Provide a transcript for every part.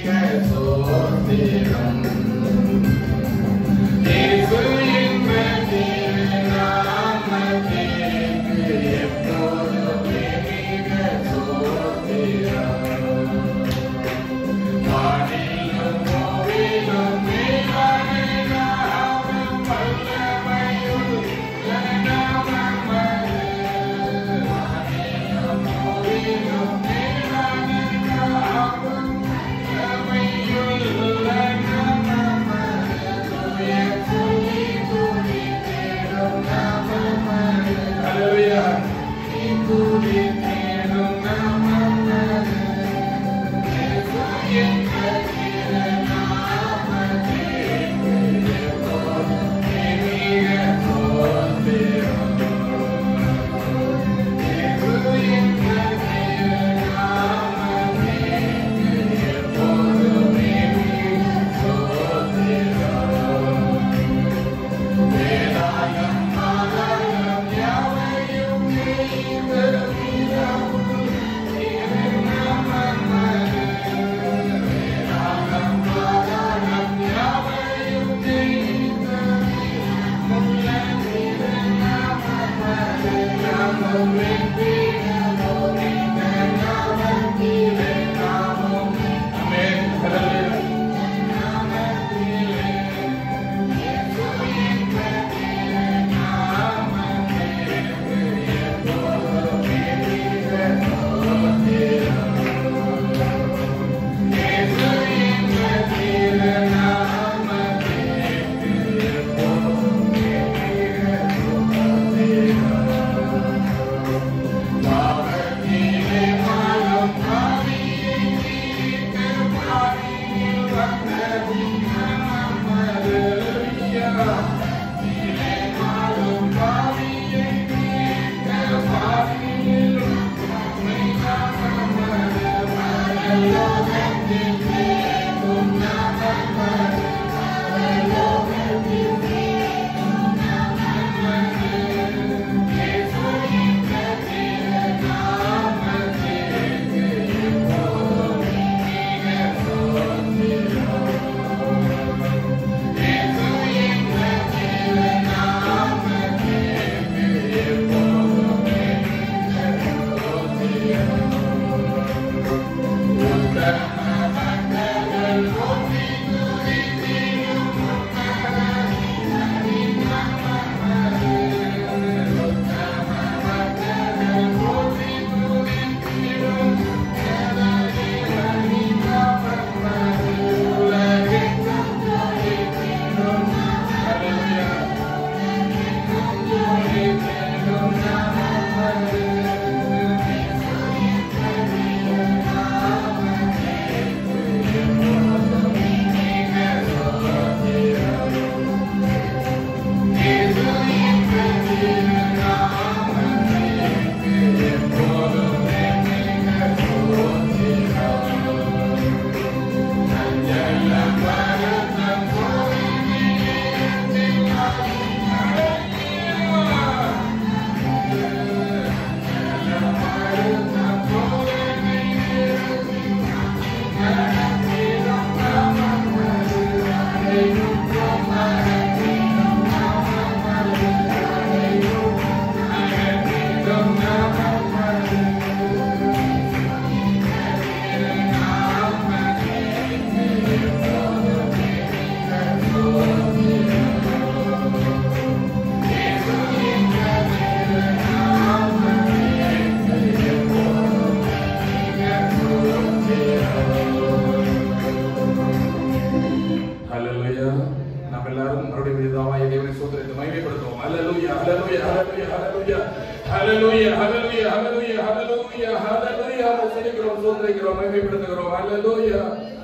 ஹalleluya நாம் எல்லாரும் மறுபடியும் விதாவாய தேவனை சோதரித்து மகிமைப்படுத்துவோம் ஹalleluya ஹalleluya ஹalleluya ஹalleluya ஹalleluya ஹalleluya ஹalleluya ஹalleluya ஹalleluya சோதரிக்கிறோம் சோதரிக்கிறோம் மகிமைப்படுத்துகிறோம் ஹalleluya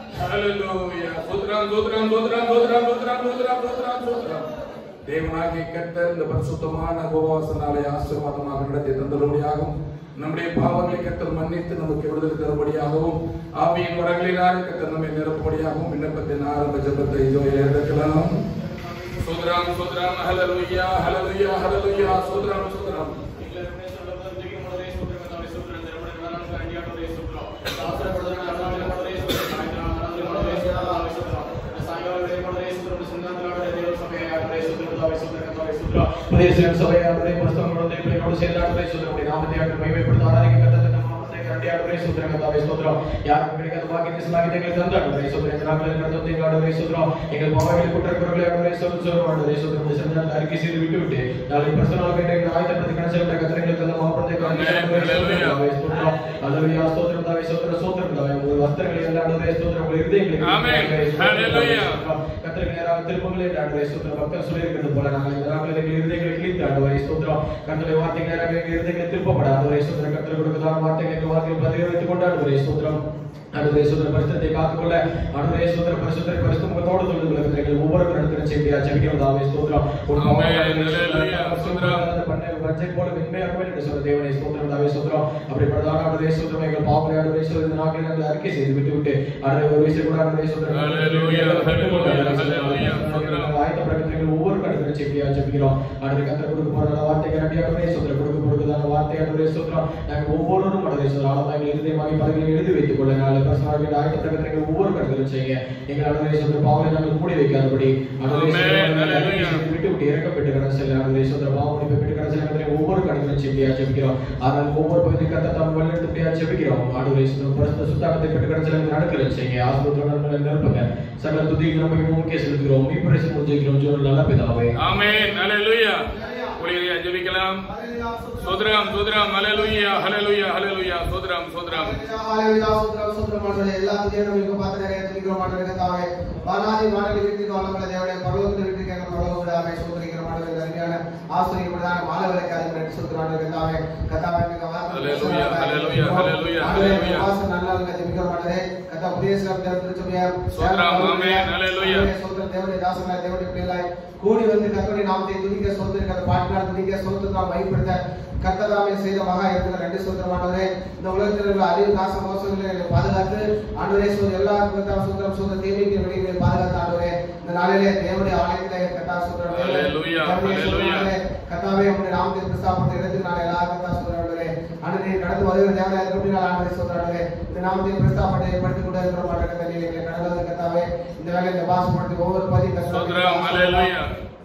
ஹalleluya சோதரம் சோதரம் சோதரம் சோதரம் சோதரம் சோதரம் சோதரம் சோதரம் தேவனாகிய கர்த்தர் இந்த பரிசுத்தமான உபவாச நாளை ஆசீர்வாதமாக நடத்தி தந்தபடியாகும் நம்முடைய பாவங்களை கர்த்தர் மன்னித்து நமக்கு விடுதலை தரும்படியாகவும் ஆவியின் வரங்களினால் கர்த்தர் நம்மை நிரப்பும்படியாகவும் விண்ணப்பத்தின் ஆரம்ப ஜெபத்தை இதோ ஏறக்கலாம் சோதரம் சோதரம் ஹalleluya ஹalleluya ஹalleluya சோதரம் சோதரம் Thank you. ஸ்தோத்திரம் புதிய சிலர் சபை ஆண்டவரே பரிசுத்தம் குழந்தை பிள்ளைகளோடு சேர்ந்து ஆண்டவரே ஸ்தோத்திரம் உடைய நாமத்தை ஆண்டு மகிமைப்படுத்த ஆராதிக்க கத்தத்தை நம்ம நாமத்தை கரண்டி ஆண்டவரே ஸ்தோத்திரம் கத்தாவே ஸ்தோத்திரம் யாருக்கும் கிடைக்காத பாக்கியத்தை சிலாகித்தை எங்களுக்கு தந்த ஆண்டவரே ஸ்தோத்திரம் இந்த நாட்களில் நடத்தும் எங்கள் ஆண்டவரே ஸ்தோத்திரம் எங்கள் பாவங்களை குற்றக்குறவர்களை ஆண்டவரே ஸ்தோத்திரம் சொல்லும் ஆண்டவரே ஸ்தோத்திரம் இந்த சிறந்த அறிக்கை செய்து விட்டு விட்டு நாளை பரிசுத்த நாள் கேட்ட எங்கள் ஆயத்தப்படுத்தி கணசெல்ல கத்திரங்களுக்கு தந்த மாப்பிளத்தை அல்லேலூயா ஸ்தோத்திரம் தாவே ஸ்தோத்திரம் ஸ்தோத்திரம் தாவே உங்கள் வஸ்திரங்களை எல்லாம் ஆண்டவரே ஸ்தோத்திரம் உங்கள் இருதயங்களை ஆமென். ஹalleluya. கத்திரக்கு நேராக திருப்பங்களே ஆண்டவரே ஸ்தோத்திரம் பக்தர் சொல்லியிருக்கிறது போல நாங்கள் இந்த நாட்களில் எங்கள் இருதயங்களை கிழித்து ஆண்டவரே ஸ்தோத்திரம் கர்த்தருடைய வார்த்தைக்கு நேராக எங்கள் இருதயங்களை திருப்பப்பட ஆண்டவரே ஸ்தோத்திரம் கர்த்தர் கொடுக்கதான வார்த்தைகளை எங்கள் வார்த்தையில் பதிவு வைத்துக் கொண்டு ஆண்டவரே ஸ்தோத்திரம் ஆண்டவரே ஸ்தோத்திரம் பரிசுத்தத்தை காத்துக்கொள்ள ஆண்டவரே ஸ்தோத்திரம் பரிசுத்தரை பரிசுத்த முகத்தோடு தொழுது கொள்ள எங்கள் ஒவ்வொரு நடக்கிற செய்தியா ஜெபிக்கிறோம் தாவே ஸ்தோத்திரம் ஒரு ஆமென். ஹalleluya. ஸ்தோத்திரம். பண்ணை பட்ஜெட் போல மென்மையாக என்று சொல்ற தேவனை ஸ்தோத்திரம் தாவே ஸ்தோத்திரம் அப்படிப்பட்டதான ஆண்டவரே ஸ்தோத்திரம் எங்கள் பாவங்களை ஆண்டவரே ஸ்தோத்திரம் இந்த நாட்களில் நாங்கள் அறிக்கை செய்து விட்டு விட்டு ஆண்டவரே ஒரு விஷயம் கூட ஆண்டவரே ஸ்தோத்திரம் ஹalleluya. ஹalleluya. ஹalleluya. நாங்கள் ஆயத்த பிரகத்தில் ஒவ்வொரு கடற்கரை செய்தியா ஜெபிக்கிறோம் ஆண்டவரே கத்தர் கொடுக்க போற வார்த்தை கரண்டி ஆண்டவரே ஸ்தோத்திரம் கொடுக்க போறதான வார்த்தை ஆண்டவரே ஸ்தோத்திரம் நாங்கள் ஒவ்வொருவரும் ஆண்டவரே ஸ்தோத்திரம் ஆழமாக எங்கள் இருதயமாக பதில்களை எழுதி வைத்துக் கொள்ள நாங்கள் பிரசனாக ஆயத்த பிரகத்தில் ஒவ்வொரு கடற்கரை செய்ய எங்கள் ஆண்டவரே ஸ்தோத்திரம் பாவங்களை நாங்கள் மூடி வைக்காதபடி ஆண்டவரே ஆமென். ஸ்தோத்திரம் நாங்கள் அறிக்கை ஹalleluya. செய்து விட்டு விட்டு இறக்கப்பட்டு கடை செல்ல ஆண்டவரே ஸ்தோத்திரம் பாவம் மன்னிப்பு பெற்று கடை செல்ல ஒவ்வொரு கடற்கரை செய்தியா ஜெபிக்கிறோம் ஆனால் ஒவ்வொரு பகுதி கத்த தாம் வழிநடத்தபடியா ஜெபிக்கிறோம் ஆண்டவரே ஸ்தோத்திரம் பரிசுத்த சுத்தானத்தை பெற்று கடை செல்ல நடக்கிற செய்ய ஆஸ்பத்திரம் நிரப்புங்க சகல துதி நம்ம முக்கிய செலுத்துகிறோம் மீ பிரேசம் முடிஞ்சிக்கிறோம் ஜோர் நல்ல பிதாவே ஆமென் ஹalleluya ஊழியரை ஜெபிக்கலாம் சோதரம் சோதரம் ஹalleluya ஹalleluya ஹalleluya சோதரம் சோதரம் ஹalleluya சோத்ரம் சோத்ரம் ஆண்டவரே எல்லா துதியும் உங்களுக்கு பார்த்து நிறைய துதிக்கிறோம் ஆண்டவரே கர்த்தாவே வானாதி வானதி வீட்டில் வல்லமுள்ள தேவனே பரலோகத்தில் வீட்டுக்கு எங்கள் பரலோகத்தில் ஆமை சோதரிக்கிறோம் ஆண்டவரே அருமையான ஆசிரியர் பிரதான மாலவரைக்கு அதிபர் சோத்ரம் ஆண்டவரே கர்த்தாவே கர்த்தாவே எங்கள் வார்த்தை ஹalleluya, ஹalleluya, ஹalleluya, ஆண்டவரே ஹalleluya. வாசம் நல்ல நாளுங்க ஜெபிக்கிறோம் ஆண்டவரே கர்த்தா புதிய சிலம் தேவ திருச்சபையார் சோத்ரம், ஆமென், ஹalleluya. சோத்ரம் தேவனுடைய தாசனாய் தேவனுடைய பிள்ளைகளாய் கூடி வந்து கர்த்தருடைய நாமத்தை துதிக்க சோதரிக்கிற பாட்டினால் துதிக்க சோத்திரம் பயன்படுத்த கர்த்ததாமே செய்த மகா இருக்கிற ரெண்டு சோத்திரம் ஆண்டவரே இந்த உலகத்தில் உள்ள அறிவு காச மோசங்களை எங்களை பாதுகாத்து ஆண்டவரே சோ எல்லா விதத்தான சோத்திரம் சோத்திர தீமைக்கு வெளியே பாதுகாத்து ஆண்டவரே இந்த நாளிலே தேவனுடைய ஆலயத்திலே கர்த்தா சோத்திரம் ஹalleluya, ஹalleluya. கர்த்தாவே உங்களுடைய நாமத்தை பிரஸ்தாபத்தை எடுத்து நான் எல்லா கர்த்தா சோத்திரம் ஆண்டவரே ஆண்டவரே கடந்து வருகிற தேவனை எப்படி நான் ஆண்டவரே சோத்திரம் ஆண்டவரே இந்த நாமத்தை பிரஸ்தாபத்தை ஏற்படுத்தி கொண்டு இருக்கிற மாட்டேன் எங்களை கடந்து வந்து கர்த்தாவே இந்த வேலை இந்த பாசப்படுத்தி ஒவ்வொரு பதிவு சோதரம் ஹalleluya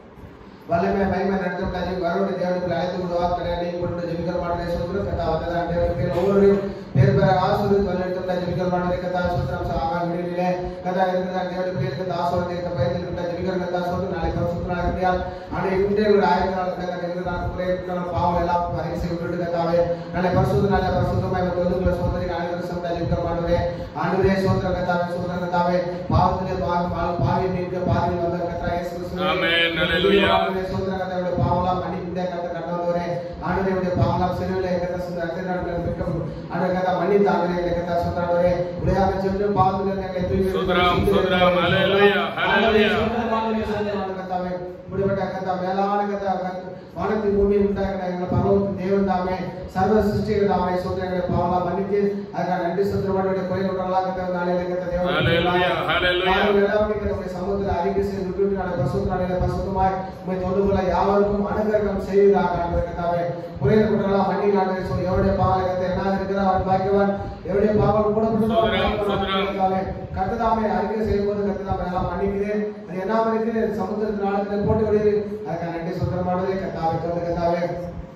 வல்லமை மகிமை நடத்தும் ராஜ்யம் வருடைய தேவனுக்கு அழைத்து கொண்டு வா கல்யாணி கொண்டு ஜெபிக்கிற மாட்டே சொல்கிறோம் கத்தா வந்ததான் தேவனுக்கு ஒவ்வொருவரையும் பேர் பெற ஆசிரியர் வல்லெடுத்தும் ஜெபிக்கிற மாட்டே கத்தா சுத்திரம் சாகா விடுவிலே கதா இருக்கிற தேவனுக்கு பேர் கத்தா ஆசிரியர் இருக்க பயத்தில் இருக்க ஜெபிக்கிற கத்தா சொல்லிட்டு நாளை பரிசுத்தனாக இருக்கியால் ஆனால் இன்றைய ஒரு ஆயிரத்தி நாள் கத்தா இருக்கிற நான் குறை இருக்கிற பாவம் எல்லாம் பரிசு விட்டுட்டு கத்தாவே நாளை பரிசுத்த நாளை பரிசுத்தமாய் வந்து வந்து சோதனை அனைவரும் சந்தா ஜெபிக்கிற மாட்டே ஆண்டுவே சோதர கத்தாவே சோதர கத்தாவே பாவத்திலே பாவ பாவி நீக்க பாவியில் வந்த கத்தா இயேசு கிறிஸ்துவே ஆமென், ஹalleluya. ஆண்டவரே, சோதர கர்த்தாவுடைய பாவலாம் மன்னிப்பிந்தே கர்த்தர் கர்த்தாவே, ஆண்டவருடைய பாவலாம் சிலுவையிலே கர்த்தர் சுத்த ரத்தத்தினாலே மிக்க ஆண்டவரே கர்த்தா மன்னித்து ஆண்டவரே எங்களை கர்த்தா சுத்தராண்டவரே, உடையாக சென்று பாவத்திலிருந்து எங்களை தூக்கி சோதரம், சோதரம், ஹalleluya, ஹalleluya. ஆண்டவரே, சோதரம் கர்த்தாவே, இப்படிப்பட்ட கர்த்தா, மேலான கர்த்தா, கர்த்தா, வானத்தின் பூமியில் உண்டாகிற எங்கள் பரலோகத்தின் தேவன் தாமே சர்வ சிருஷ்டிகள் தாமே சோதர எங்களை பாவலாம் மன்னித்து அதுக்காக நன்றி சுத்திரமானுடைய குறை கொண்டவர்களாக கர்த்தர் நாளிலே கர்த்தர் தேவன் ஹalleluya, ஹalleluya. சமூகத்தில் அறிக்கை செய்து விட்டு நாளை பசுத்தாளிலே பசுத்தமாய் உண்மை தொண்டு கொள்ள யாவருக்கும் அனுகிரகம் செய்வதாக ஆண்டவரே கர்த்தாவே புரிந்து கொண்டலாம் மன்னி ஆண்டவரே சொல்லி எவருடைய பாவலை கத்த என்ன இருக்கிறார் அவன் பாக்கியவான் எவருடைய பாவல் கூட சோதரம், சோதரம். கத்ததாமே அறிக்கை செய்யும்போது கத்ததாமே எல்லாம் மன்னிக்கிறேன் அது என்ன இருக்கிறேன் சமுத்திரத்தின் ஆழத்தில் போட்டு விடுகிறேன் அதுக்காக நன்றி சுத்தரமானதே கத்தாவே தோன்று கத்தாவே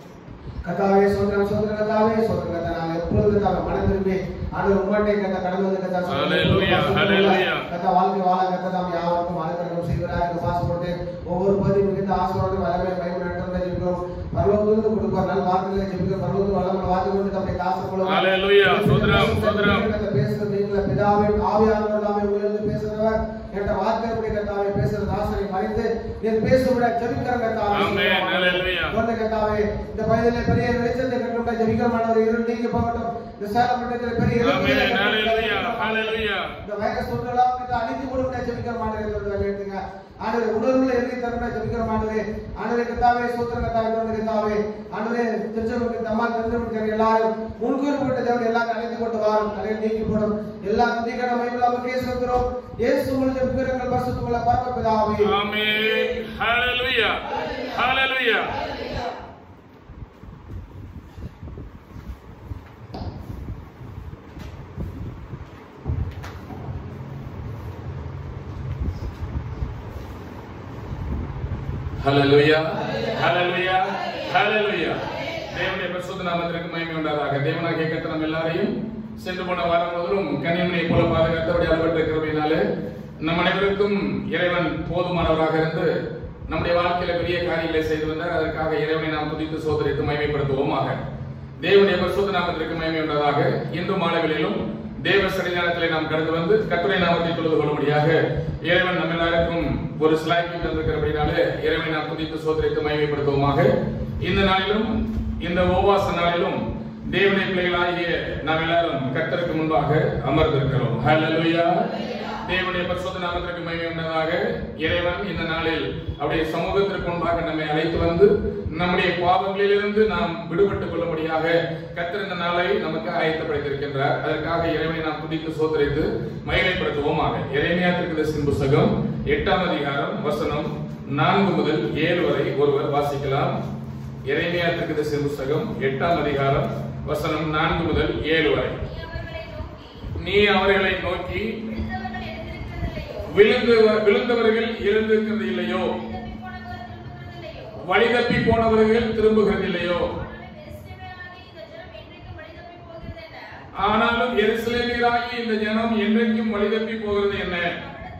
கத்தாவே சோதரம் சோதர கத்தாவே சோதர கத்தா நாங்கள் எப்பொழுது கத்தாவே மனம் திரும்பி ஆண்டவர் உம்மாட்டை கத்த கடந்து வந்து கத்தா ஹalleluya, ஹalleluya. கத்தா வாழ்க்கை வாழ கத்ததாம் யாவருக்கும் அனுகிரகம் செய்வராக என்று பாசப்பட்டு ஒவ்வொரு பதி மிகுந்த ஆசையோடு வளமை பயன் நடத்துவதை ஜெபிக்கிறோம் பரலோகத்திலிருந்து கொடுப்பார் நல்ல வார்த்தைகளை ஜெபிக்கிறோம் பரலோகத்தில் வளமை வார்த்தை கொண்டு தம்முடைய காசு ஹalleluya. சோதரம், சோதரம். பேசுறது நீங்கள பிதாவே ஆவியானவர் தாமே உங்களிருந்து பேசுறவர் என்ற வார்த்தையுடைய கத்தாவே பேசுற தாசனை மறைத்து நீர் பேசுவிட ஜெபிக்கிற கத்தாவே ஆமென், ஹalleluya. கொண்ட கத்தாவே இந்த பகுதியிலே பெரிய வெளிச்சத்தை கட்டுண்ட ஜெபிக்கிறமானவர் இருள் நீங்க போகட்டும் இந்த சேலம் மண்டலத்தில் பெரிய ஆமென் இருள் ஹalleluya ஹalleluya இந்த வைரஸ் தொற்றெல்லாம் வந்து அழித்து கொடுக்க ஜெபிக்கிற மாட்டேன் சொல்றது கேட்டுங்க ஆண்டவரே உணர்வுல இருந்து தருண ஜெபிக்கிற மாட்டேன் ஆண்டவரே கத்தாவே சூத்திர கத்தாவே தோன்ற கத்தாவே ஆண்டவரே திருச்சபைக்கு தம்மா தெரிஞ்சு எல்லாரும் முன்கூறப்பட்ட தேவன் எல்லாரும் அழைத்து கொண்டு வாரும் தலையில் நீக்கி போடும் எல்லா துதிகர மகிமையில்லாம கேசுகிறோம் இயேசு முழுது விக்கிரங்கள் பரிசுத்தமுள்ள பரம பிதாவே ஆமென் ஹalleluya ஹalleluya ஹalleluya ஹalleluya ஹalleluya தேவனுடைய பரிசுத்த நாமத்திற்கு மகிமை உண்டாதாக தேவனாகிய கர்த்தர் நம்ம எல்லாரையும் சென்று போன வாரம் முதலும் கன்னியமனை போல பாதுகாத்தபடி அளவற்ற கிருபையினாலே நம் அனைவருக்கும் இறைவன் போதுமானவராக இருந்து நம்முடைய வாழ்க்கையில பெரிய காரியங்களை செய்து வந்தார் அதற்காக இறைவனை நாம் துதித்து சோதரித்து மகிமைப்படுத்துவோமாக தேவனுடைய பரிசுத்த நாமத்திற்கு மகிமை உண்டதாக இன்று மாணவர்களிலும் தேவ சன்னிதானத்திலே நாம் கடந்து வந்து கத்துரை நாமத்தை தொழுது கொள்ளும்படியாக இறைவன் நம்ம எல்லாருக்கும் ஒரு சிலாய்க்கு தந்திருக்கிறபடினாலே இறைவனை நாம் துதித்து சோதரித்து மகிமைப்படுத்துவோமாக இந்த நாளிலும் இந்த உபவாச நாளிலும் தேவனுடைய பிள்ளைகளாகிய நாம் எல்லாரும் கர்த்தருக்கு முன்பாக அமர்ந்திருக்கிறோம் ஹalleluya தேவனுடைய பரிசுத்த நாமத்திற்கு மகிமை உண்டதாக இறைவன் இந்த நாளில் அவருடைய சமூகத்திற்கு முன்பாக நம்மை அழைத்து வந்து நம்முடைய பாவங்களிலிருந்து நாம் விடுபட்டுக் கொள்ளும்படியாக கர்த்தர் இந்த நாளை நமக்கு ஆயத்தப்படுத்தியிருக்கின்றார் அதற்காக இறைவனை நாம் துதித்து சோதரித்து மகிமைப்படுத்துவோமாக இறைமையா திருக்கதர்சின் புஸ்தகம் எட்டாம் அதிகாரம் வசனம் நான்கு முதல் ஏழு வரை ஒருவர் வாசிக்கலாம் இறைமையா திருக்கதர்சின் புஸ்தகம் எட்டாம் அதிகாரம் வசனம் நான்கு முதல் ஏழு வரை நீ அவர்களை நோக்கி நீ அவர்களை நோக்கி விழுந்தவர்கள் விழுந்து எழுந்திருக்கிறது இல்லையோ விழுந்தவர்கள் எழுந்திருக்கிறது இல்லையோ வழி தப்பி போனவர்கள் திரும்புகிறது வழி தப்பி போனவர்கள் திரும்புகிறது இல்லையோ இல்லையோ ஆனாலும் எருசலேமியராகி இந்த ஜனம் என்றைக்கும் வழி தப்பி போகிறது ஆனாலும் எருசலேமியராகி இந்த ஜனம் என்றைக்கும் வழி தப்பி போகிறது என்ன என்ன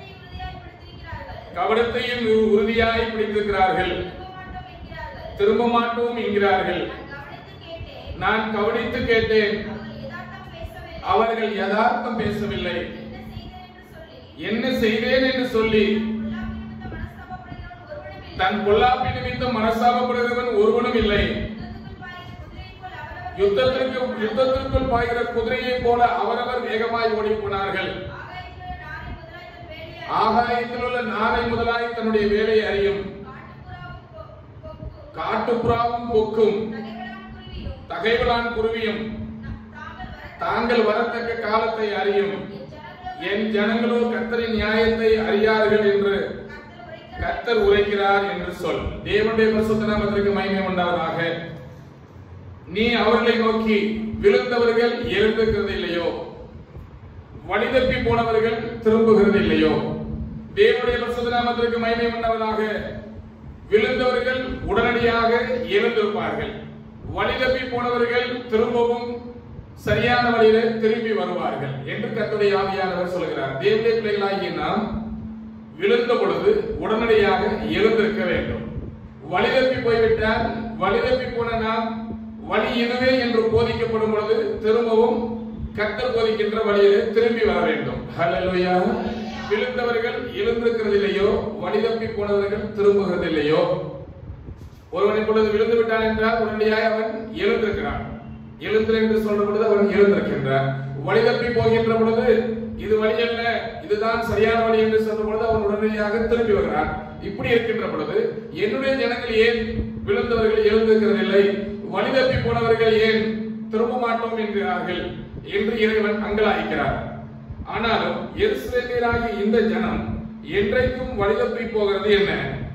கவனத்தை உறுதியாய் கவடத்தையும் பிடித்திருக்கிறார்கள் உறுதியாய் பிடித்திருக்கிறார்கள் திரும்ப மாட்டோம் என்கிறார்கள் திரும்ப மாட்டோம் என்கிறார்கள் நான் கவனித்து கேட்டேன் நான் கவனித்து கேட்டேன் அவர்கள் யதார்த்தம் பேசவில்லை அவர்கள் யதார்த்தம் பேசவில்லை என்ன செய்தேன் என்று சொல்லி என்ன செய்தேன் என்று சொல்லி தன் பொல்லாப்பி நிமித்தம் மனஸ்தாபப்படுகிறவன் ஒருவனும் இல்லை யுத்தத்திற்கு யுத்தத்திற்குள் பாய்கிற குதிரையைப் போல அவரவர் வேகமாய் ஓடிப் போனார்கள் ஆகாயத்தில் உள்ள நாரை முதலாய் தன்னுடைய வேலையை அறியும் காட்டுப்புறாவும் கொக்கும் தகைவலான் குருவியும் தாங்கள் வரத்தக்க காலத்தை அறியும் என் ஜனங்களோ கர்த்தரின் நியாயத்தை அறியார்கள் என்று கர்த்தர் உரைக்கிறார் என்று சொல் தேவனுடைய பரிசுத்த நாமத்திற்கு மகிமை உண்டாவதாக நீ அவர்களை நோக்கி விழுந்தவர்கள் எழுந்திருக்கிறது இல்லையோ வழிதப்பி போனவர்கள் திரும்புகிறது இல்லையோ தேவனுடைய பரிசுத்த நாமத்திற்கு மகிமை உண்டாவதாக விழுந்தவர்கள் உடனடியாக எழுந்திருப்பார்கள் வழிதப்பி போனவர்கள் திரும்பவும் சரியான வழியில திரும்பி வருவார்கள் என்று கர்த்தருடைய ஆவியானவர் சொல்கிறார் தேவனுடைய பிள்ளைகளாகிய நாம் விழுந்த பொழுது உடனடியாக எழுந்திருக்க வேண்டும் வழிதப்பி போய்விட்டால் வழிதப்பி போன நாம் வழி இதுவே என்று போதிக்கப்படும் பொழுது திரும்பவும் கர்த்தர் போதிக்கின்ற வழியிலே திரும்பி வர வேண்டும் ஹalleluya விழுந்தவர்கள் எழுந்திருக்கிறது இல்லையோ வழிதப்பி போனவர்கள் திரும்புகிறது இல்லையோ ஒருவன் இப்பொழுது விழுந்து விட்டான் என்றால் உடனடியாக அவன் எழுந்திருக்கிறான் எழுந்திரு என்று சொல்ற பொழுது அவன் எழுந்திருக்கின்றான் வழி தப்பி போகின்ற பொழுது இது வழி அல்ல இதுதான் சரியான வழி என்று சொல்ற பொழுது அவன் உடனடியாக திரும்பி வருகிறான் இப்படி இருக்கின்ற பொழுது என்னுடைய ஜனங்கள் ஏன் விழுந்தவர்கள் எழுந்திருக்கிறதில்லை வழி தப்பி போனவர்கள் ஏன் திரும்ப மாட்டோம் என்கிறார்கள் என்று இறைவன் அங்கலாய்க்கிறார் ஆனாலும் எருசலேமியராகிய இந்த ஜனம் என்றைக்கும் வழி தப்பி போகிறது என்ன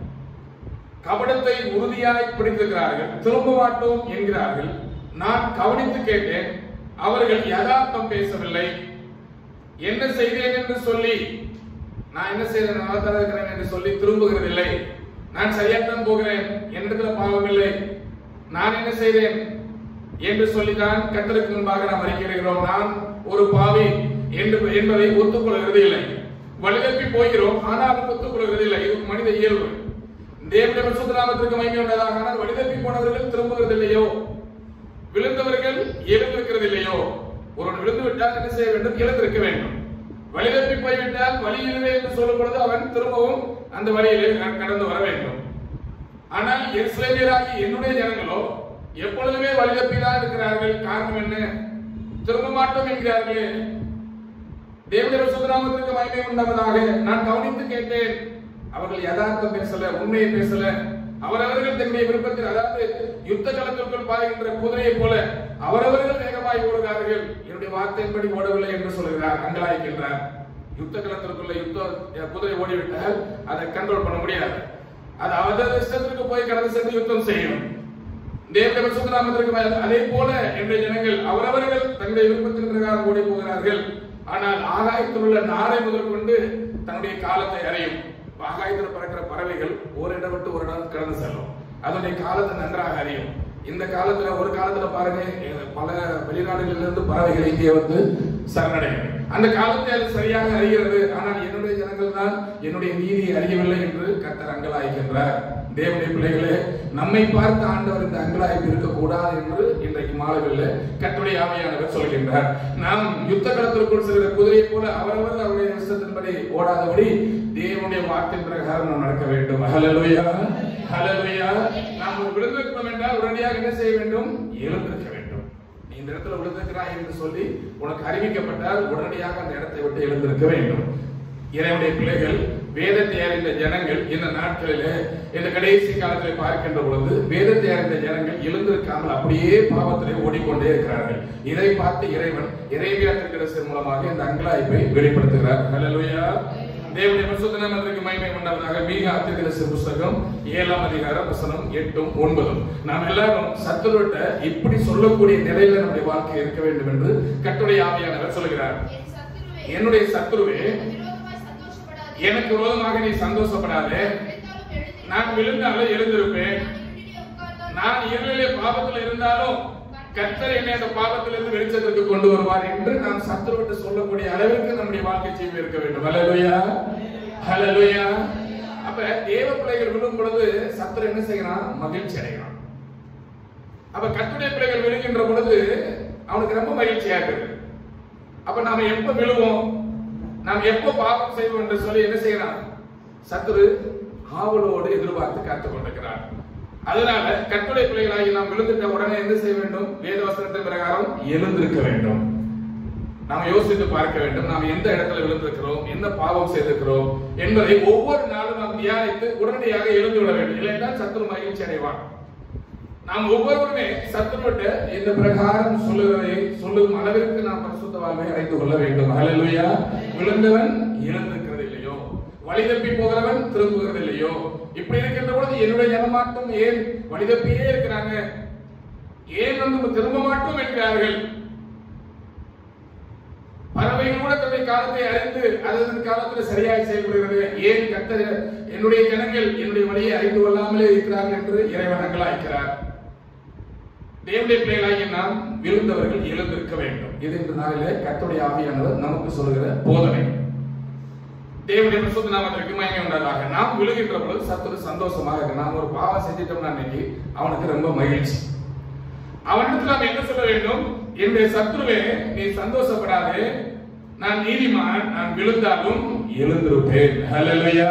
கபடத்தை உறுதியாய் பிடித்திருக்கிறார்கள் திரும்ப மாட்டோம் என்கிறார்கள் நான் கவனித்து கேட்டேன் அவர்கள் யதார்த்தம் பேசவில்லை என்ன செய்தேன் என்று சொல்லி நான் என்ன செய்தேன் நல்லா தான் இருக்கிறேன் என்று சொல்லி திரும்புகிறதில்லை நான் சரியாத்தான் போகிறேன் என்னிடத்துல பாவம் இல்லை நான் என்ன செய்தேன் என்று சொல்லிதான் கத்தருக்கு முன்பாக நாம் அறிக்கையிடுகிறோம் நான் ஒரு பாவி என்று என்பதை ஒத்துக்கொள்கிறது இல்லை வழிதப்பி போகிறோம் ஆனால் ஒத்துக்கொள்கிறது இல்லை இது மனித இயல்பு தேவனுடைய பரிசுத்த நாமத்திற்கு மகிமை உண்டதாக ஆனால் வழிதப்பி போனவர்கள் திரும்புகிறது இல்லையோ விழுந்தவர்கள் எழுந்திருக்கிறது இல்லையோ ஒருவன் விழுந்து விட்டால் என்ன செய்ய வேண்டும் எழுந்திருக்க வேண்டும் வழிதப்பி போய்விட்டால் வழியிலே என்று சொல்லும் பொழுது அவன் திரும்பவும் அந்த வழியிலே க- கடந்து வர வேண்டும் ஆனால் எருசலேமியராகி என்னுடைய ஜனங்களோ எப்பொழுதுமே வழிதப்பி தான் இருக்கிறார்கள் காரணம் என்ன திரும்ப மாட்டோம் என்கிறார்களே தேவனுடைய சுத்தராமத்திற்கு மகிமை உண்டாவதாக நான் கவனித்து கேட்டேன் அவர்கள் யதார்த்தம் பேசல உண்மையை பேசல அவரவர்கள் தன்னுடைய விருப்பத்தில் அதாவது யுத்த களத்திற்குள் பாய்கின்ற குதிரையை போல அவரவர்கள் வேகமாய் ஓடுகிறார்கள் என்னுடைய வார்த்தையின்படி ஓடவில்லை என்று சொல்கிறார் அங்கலாய்க்கின்றார் யுத்த களத்திற்குள்ள யுத்த அஹ், குதிரை ஓடிவிட்டால் அதை கண்ட்ரோல் பண்ண முடியாது அது அவரது இஷ்டத்திற்கு போய் கடந்து சென்று யுத்தம் செய்யும் தேவனுடைய பரிசுத்த நாமத்திற்கு மேல் அதே போல என்னுடைய ஜனங்கள் அவரவர்கள் தங்களுடைய விருப்பத்தின் பிரகாரம் ஓடி போகிறார்கள் ஆனால் ஆகாயத்தில் உள்ள நாரை முதற்கொண்டு தன்னுடைய காலத்தை அறியும் ஆகாயத்தில் பறக்கிற பறவைகள் ஒரு இடம் விட்டு ஒரு இடம் கடந்து செல்லும் அதனுடைய காலத்தை நன்றாக அறியும் இந்த காலத்துல ஒரு காலத்துல பாருங்க அஹ், பல வெளிநாடுகளிலிருந்து இருந்து பறவைகள் இங்கே வந்து சரணடையும் அந்த காலத்தை அது சரியாக அறிகிறது ஆனால் என்னுடைய ஜனங்கள் தான் என்னுடைய நீதியை அறியவில்லை என்று கர்த்தர் அங்கலாய்க்கின்றார் தேவனுடைய பிள்ளைகளே நம்மை பார்த்து ஆண்டவர் இந்த அங்கலாய்ப்பு இருக்கக்கூடாது என்று இன்றைக்கு மாலவில் கர்த்தருடைய ஆவியானவர் சொல்கின்றார் நாம் யுத்த களத்திற்குள் செல்கிற குதிரை போல அவரவர் அவருடைய இஷ்டத்தின்படி ஓடாதபடி தேவனுடைய வார்த்தையின் பிரகாரம் நாம் நடக்க வேண்டும் ஹalleluya ஹalleluya நாம் ஒரு விழுந்திருக்கிறோம் என்றால் உடனடியாக என்ன செய்ய வேண்டும் எழுந்திருக்க வேண்டும் நீ இந்த இடத்துல விழுந்திருக்கிறாய் என்று சொல்லி உனக்கு அறிவிக்கப்பட்டால் உடனடியாக அந்த இடத்தை விட்டு எழுந்திருக்க வேண்டும் இறைவனுடைய பிள்ளைகள் வேதத்தை அறிந்த ஜனங்கள் இந்த நாட்களிலே இந்த கடைசி காலத்தில் பார்க்கின்ற பொழுது வேதத்தை அறிந்த ஜனங்கள் எழுந்திருக்காமல் அப்படியே பாவத்திலே ஓடிக்கொண்டே இருக்கிறார்கள் இதை பார்த்து இறைவன் இறைவியா திருக்கரசர் மூலமாக இந்த அங்கலாய்ப்பை வெளிப்படுத்துகிறார் ஹalleluya தேவனுடைய பரிசுத்த நாமத்திற்கு மகிமை உண்டாவதாக மீக அத்தியதரிசி புஸ்தகம் ஏழாம் அதிகாரம் வசனம் எட்டும் ஒன்பதும் நாம் எல்லாரும் சத்துருட்ட இப்படி சொல்லக்கூடிய நிலையில நம்முடைய வாழ்க்கை இருக்க வேண்டும் என்று கட்டுரை ஆவியானவர் சொல்கிறார் என் சத்துருவே, என்னுடைய சத்துருவே விரோதமாய் சந்தோஷப்படாதே. எனக்கு விரோதமாக நீ சந்தோஷப்படாதே விழுந்தாலும் எழுந்திரு. நான் விழுந்தாலும் எழுந்திருப்பேன் நான் இருளிலே உட்கார்ந்தாலும் நான் இருளிலே பாவத்தில் இருந்தாலும் கர்த்தர் என்னை அந்த பாவத்திலிருந்து வெளிச்சத்திற்கு கொண்டு வருவார் என்று நாம் சத்துருவிட்டு சொல்லக்கூடிய அளவிற்கு நம்முடைய வாழ்க்கை ஜீவி இருக்க வேண்டும் ஹalleluya ஹalleluya அப்ப தேவ பிள்ளைகள் விழும் பொழுது சத்துரு என்ன செய்யறான் மகிழ்ச்சி அடைகிறான் அப்ப கர்த்தருடைய பிள்ளைகள் விழுகின்ற பொழுது அவனுக்கு ரொம்ப மகிழ்ச்சியா இருக்குது அப்ப நாம எப்ப விழுவோம் நாம் எப்ப பாவம் செய்வோம் என்று சொல்லி என்ன செய்யறான் சத்துரு ஆவலோடு எதிர்பார்த்து காத்துக் கொண்டிருக்கிறார் அதனால கட்டுரை பிள்ளைகளாகி நாம் விழுந்துட்ட உடனே என்ன செய்ய வேண்டும் வேதவசனத்தின் பிரகாரம் எழுந்திருக்க வேண்டும் நாம் யோசித்து பார்க்க வேண்டும் நாம் எந்த இடத்துல விழுந்திருக்கிறோம் என்ன பாவம் செய்திருக்கிறோம் என்பதை ஒவ்வொரு நாளும் நாம் தியானித்து உடனடியாக எழுந்து விட வேண்டும் இல்லைன்றால் சத்துரு மகிழ்ச்சி அடைவான் நாம் ஒவ்வொருவருமே சத்துருவிட்ட இந்த பிரகாரம் சொல்லுவதை சொல்லும் அளவிற்கு நாம் பரிசுத்த வாழ்வை அடைந்து கொள்ள வேண்டும் ஹalleluya விழுந்தவன் எழுந்திருக்கிறது இல்லையோ வழி தப்பி போகிறவன் திரும்புகிறது இல்லையோ இப்படி இருக்கின்ற பொழுது என்னுடைய ஜனமாட்டம் ஏன் வழி தப்பியே இருக்கிறாங்க ஏன் வந்து திரும்ப மாட்டோம் என்கிறார்கள் பறவைகள் கூட தன்னுடைய காலத்தை அறிந்து அதன் காலத்தில் சரியாக செயல்படுகிறது ஏன் கத்தர் என்னுடைய ஜனங்கள் என்னுடைய வழியை அறிந்து கொள்ளாமலே இருக்கிறார்கள் என்று இறைவன் அங்கலாய்க்கிறார் தேவனுடைய பிள்ளைகளாகிய நாம் விழுந்தவர்கள் எழுந்திருக்க வேண்டும் இது இந்த நாளிலே கர்த்தருடைய ஆவியானவர் நமக்கு சொல்கிற போதனை தேவனுடைய பரிசுத்த நாமத்திற்கு மகிமை உண்டாதாக நாம் விழுகின்ற பொழுது சத்துரு சந்தோஷமாக இருக்கு நாம் ஒரு பாவம் செஞ்சிட்டோம்னா அன்னைக்கு அவனுக்கு ரொம்ப மகிழ்ச்சி அவனிடத்தில் நாம் என்ன சொல்ல வேண்டும் என்னுடைய சத்துருவே நீ சந்தோஷப்படாதே நான் நீதிமான் நான் விழுந்தாலும் எழுந்திருப்பேன் ஹalleluya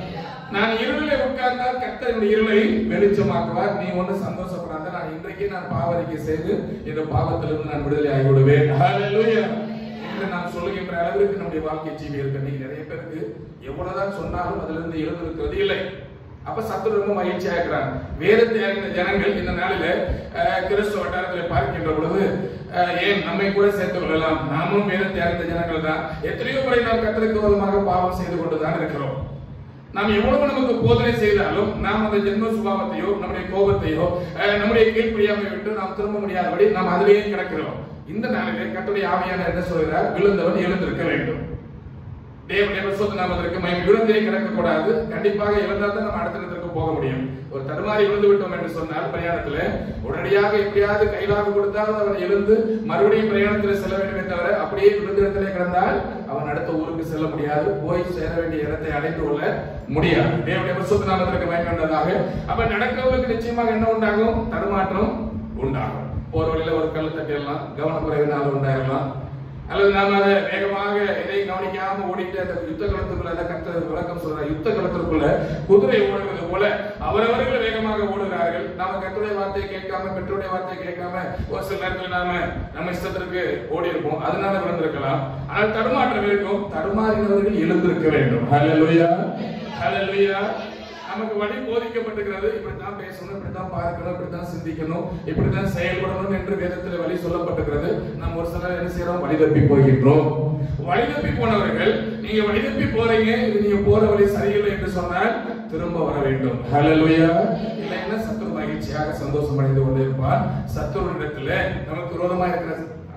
நான் இருளிலே உட்கார்ந்தால் கர்த்தர் என்னுடைய இருளை வெளிச்சமாக்குவார் நீ ஒண்ணு சந்தோஷப்படாத நான் இன்றைக்கு நான் பாவரிக்கை செய்து இந்த பாவத்திலிருந்து நான் விடுதலை ஆகி விடுவேன் ஹalleluya என்று நாம் சொல்லுகின்ற அளவிற்கு நம்முடைய வாழ்க்கை ஜீவி இருக்கு இன்னைக்கு நிறைய பேருக்கு எவ்வளவுதான் சொன்னாலும் அதுல இருந்து எழுந்திருக்கிறது இல்லை அப்ப சத்துரு ரொம்ப மகிழ்ச்சியா இருக்கிறான் வேதத்தை அறிந்த ஜனங்கள் இந்த நாளில அஹ், கிறிஸ்துவ வட்டாரத்தில் பார்க்கின்ற பொழுது அஹ், ஏன் நம்மை கூட சேர்த்துக் கொள்ளலாம் நாமும் வேதத்தை அறிந்த ஜனங்கள் தான் எத்தனையோ முறை நாம் கத்தருக்கு விரோதமாக பாவம் செய்து கொண்டுதான் இருக்கிறோம் நாம் எவ்வளவு நமக்கு போதனை செய்தாலும் நாம் அந்த ஜென்ம சுபாவத்தையோ நம்முடைய கோபத்தையோ அஹ், நம்முடைய கீழ்ப்படியாமை விட்டு நாம் திரும்ப முடியாதபடி நாம் அதிலேயே கிடக்கிறோம் இந்த நாளிலே கத்துடைய ஆவியான என்ன சொல்கிறார் விழுந்தவன் எழுந்திருக்க வேண்டும் தேவனுடைய பரிசுத்த நாமத்திற்கு மயம் விழுந்தே கிடக்கக்கூடாது கண்டிப்பாக இழந்தால் தான் நம்ம அடுத்த இடத்திற்கு போக முடியும் ஒரு தடுமாறி விழுந்து விட்டோம் என்று சொன்னால் பிரயாணத்துல உடனடியாக எப்படியாவது கைலாக கொடுத்தாவது அவன் எழுந்து மறுபடியும் பிரயாணத்துல செல்ல வேண்டுமே தவிர அப்படியே விழுந்த இடத்திலே கிடந்தால் அவன் அடுத்த ஊருக்கு செல்ல முடியாது போய் சேர வேண்டிய இடத்தை அடைந்து கொள்ள முடியாது தேவனுடைய பரிசுத்த நாமத்திற்கு மயம் கொண்டதாக அப்ப நடக்கிறவங்களுக்கு நிச்சயமாக என்ன உண்டாகும் தடுமாற்றம் உண்டாகும் போற வழியில ஒரு கல் தட்டிடலாம் கவனக்குறைவினால் உண்டாயிரலாம் அல்லது நாம அதை வேகமாக எதையும் கவனிக்காம ஓடிட்டு அந்த யுத்த களத்துக்குள்ள அந்த கத்த விளக்கம் சொல்ற யுத்த களத்திற்குள்ள குதிரை ஓடுவது போல அவரவர்கள் வேகமாக ஓடுகிறார்கள் நாம கத்துடைய வார்த்தையை கேட்காம பெற்றோருடைய வார்த்தையை கேட்காம ஒரு சில நேரத்தில் நாம நம்ம இஷ்டத்திற்கு ஓடி இருப்போம் அதனால விழுந்திருக்கலாம் ஆனால் தடுமாற்றம் இருக்கும் தடுமாறினவர்கள் எழுந்திருக்க வேண்டும் ஹalleluya ஹalleluya நமக்கு வழி போதிக்கப்பட்டிருக்கிறது இப்படித்தான் பேசணும் இப்படித்தான் பார்க்கணும் இப்படித்தான் சிந்திக்கணும் இப்படித்தான் செயல்படணும் என்று வேதத்தில் வழி சொல்லப்பட்டிருக்கிறது நாம் ஒரு சிலர் என்ன செய்யறோம் வழி தப்பி போகின்றோம் வழி தப்பி போனவர்கள் நீங்க வழி தப்பி போறீங்க இது நீங்க போற வழி சரியில்லை என்று சொன்னால் திரும்ப வர வேண்டும் ஹalleluya இல்லைன்னா சத்துரு மகிழ்ச்சியாக சந்தோஷம் அடைந்து கொண்டே இருப்பார் சத்துருவிடத்துல நமக்கு விரோதமா இருக்கிற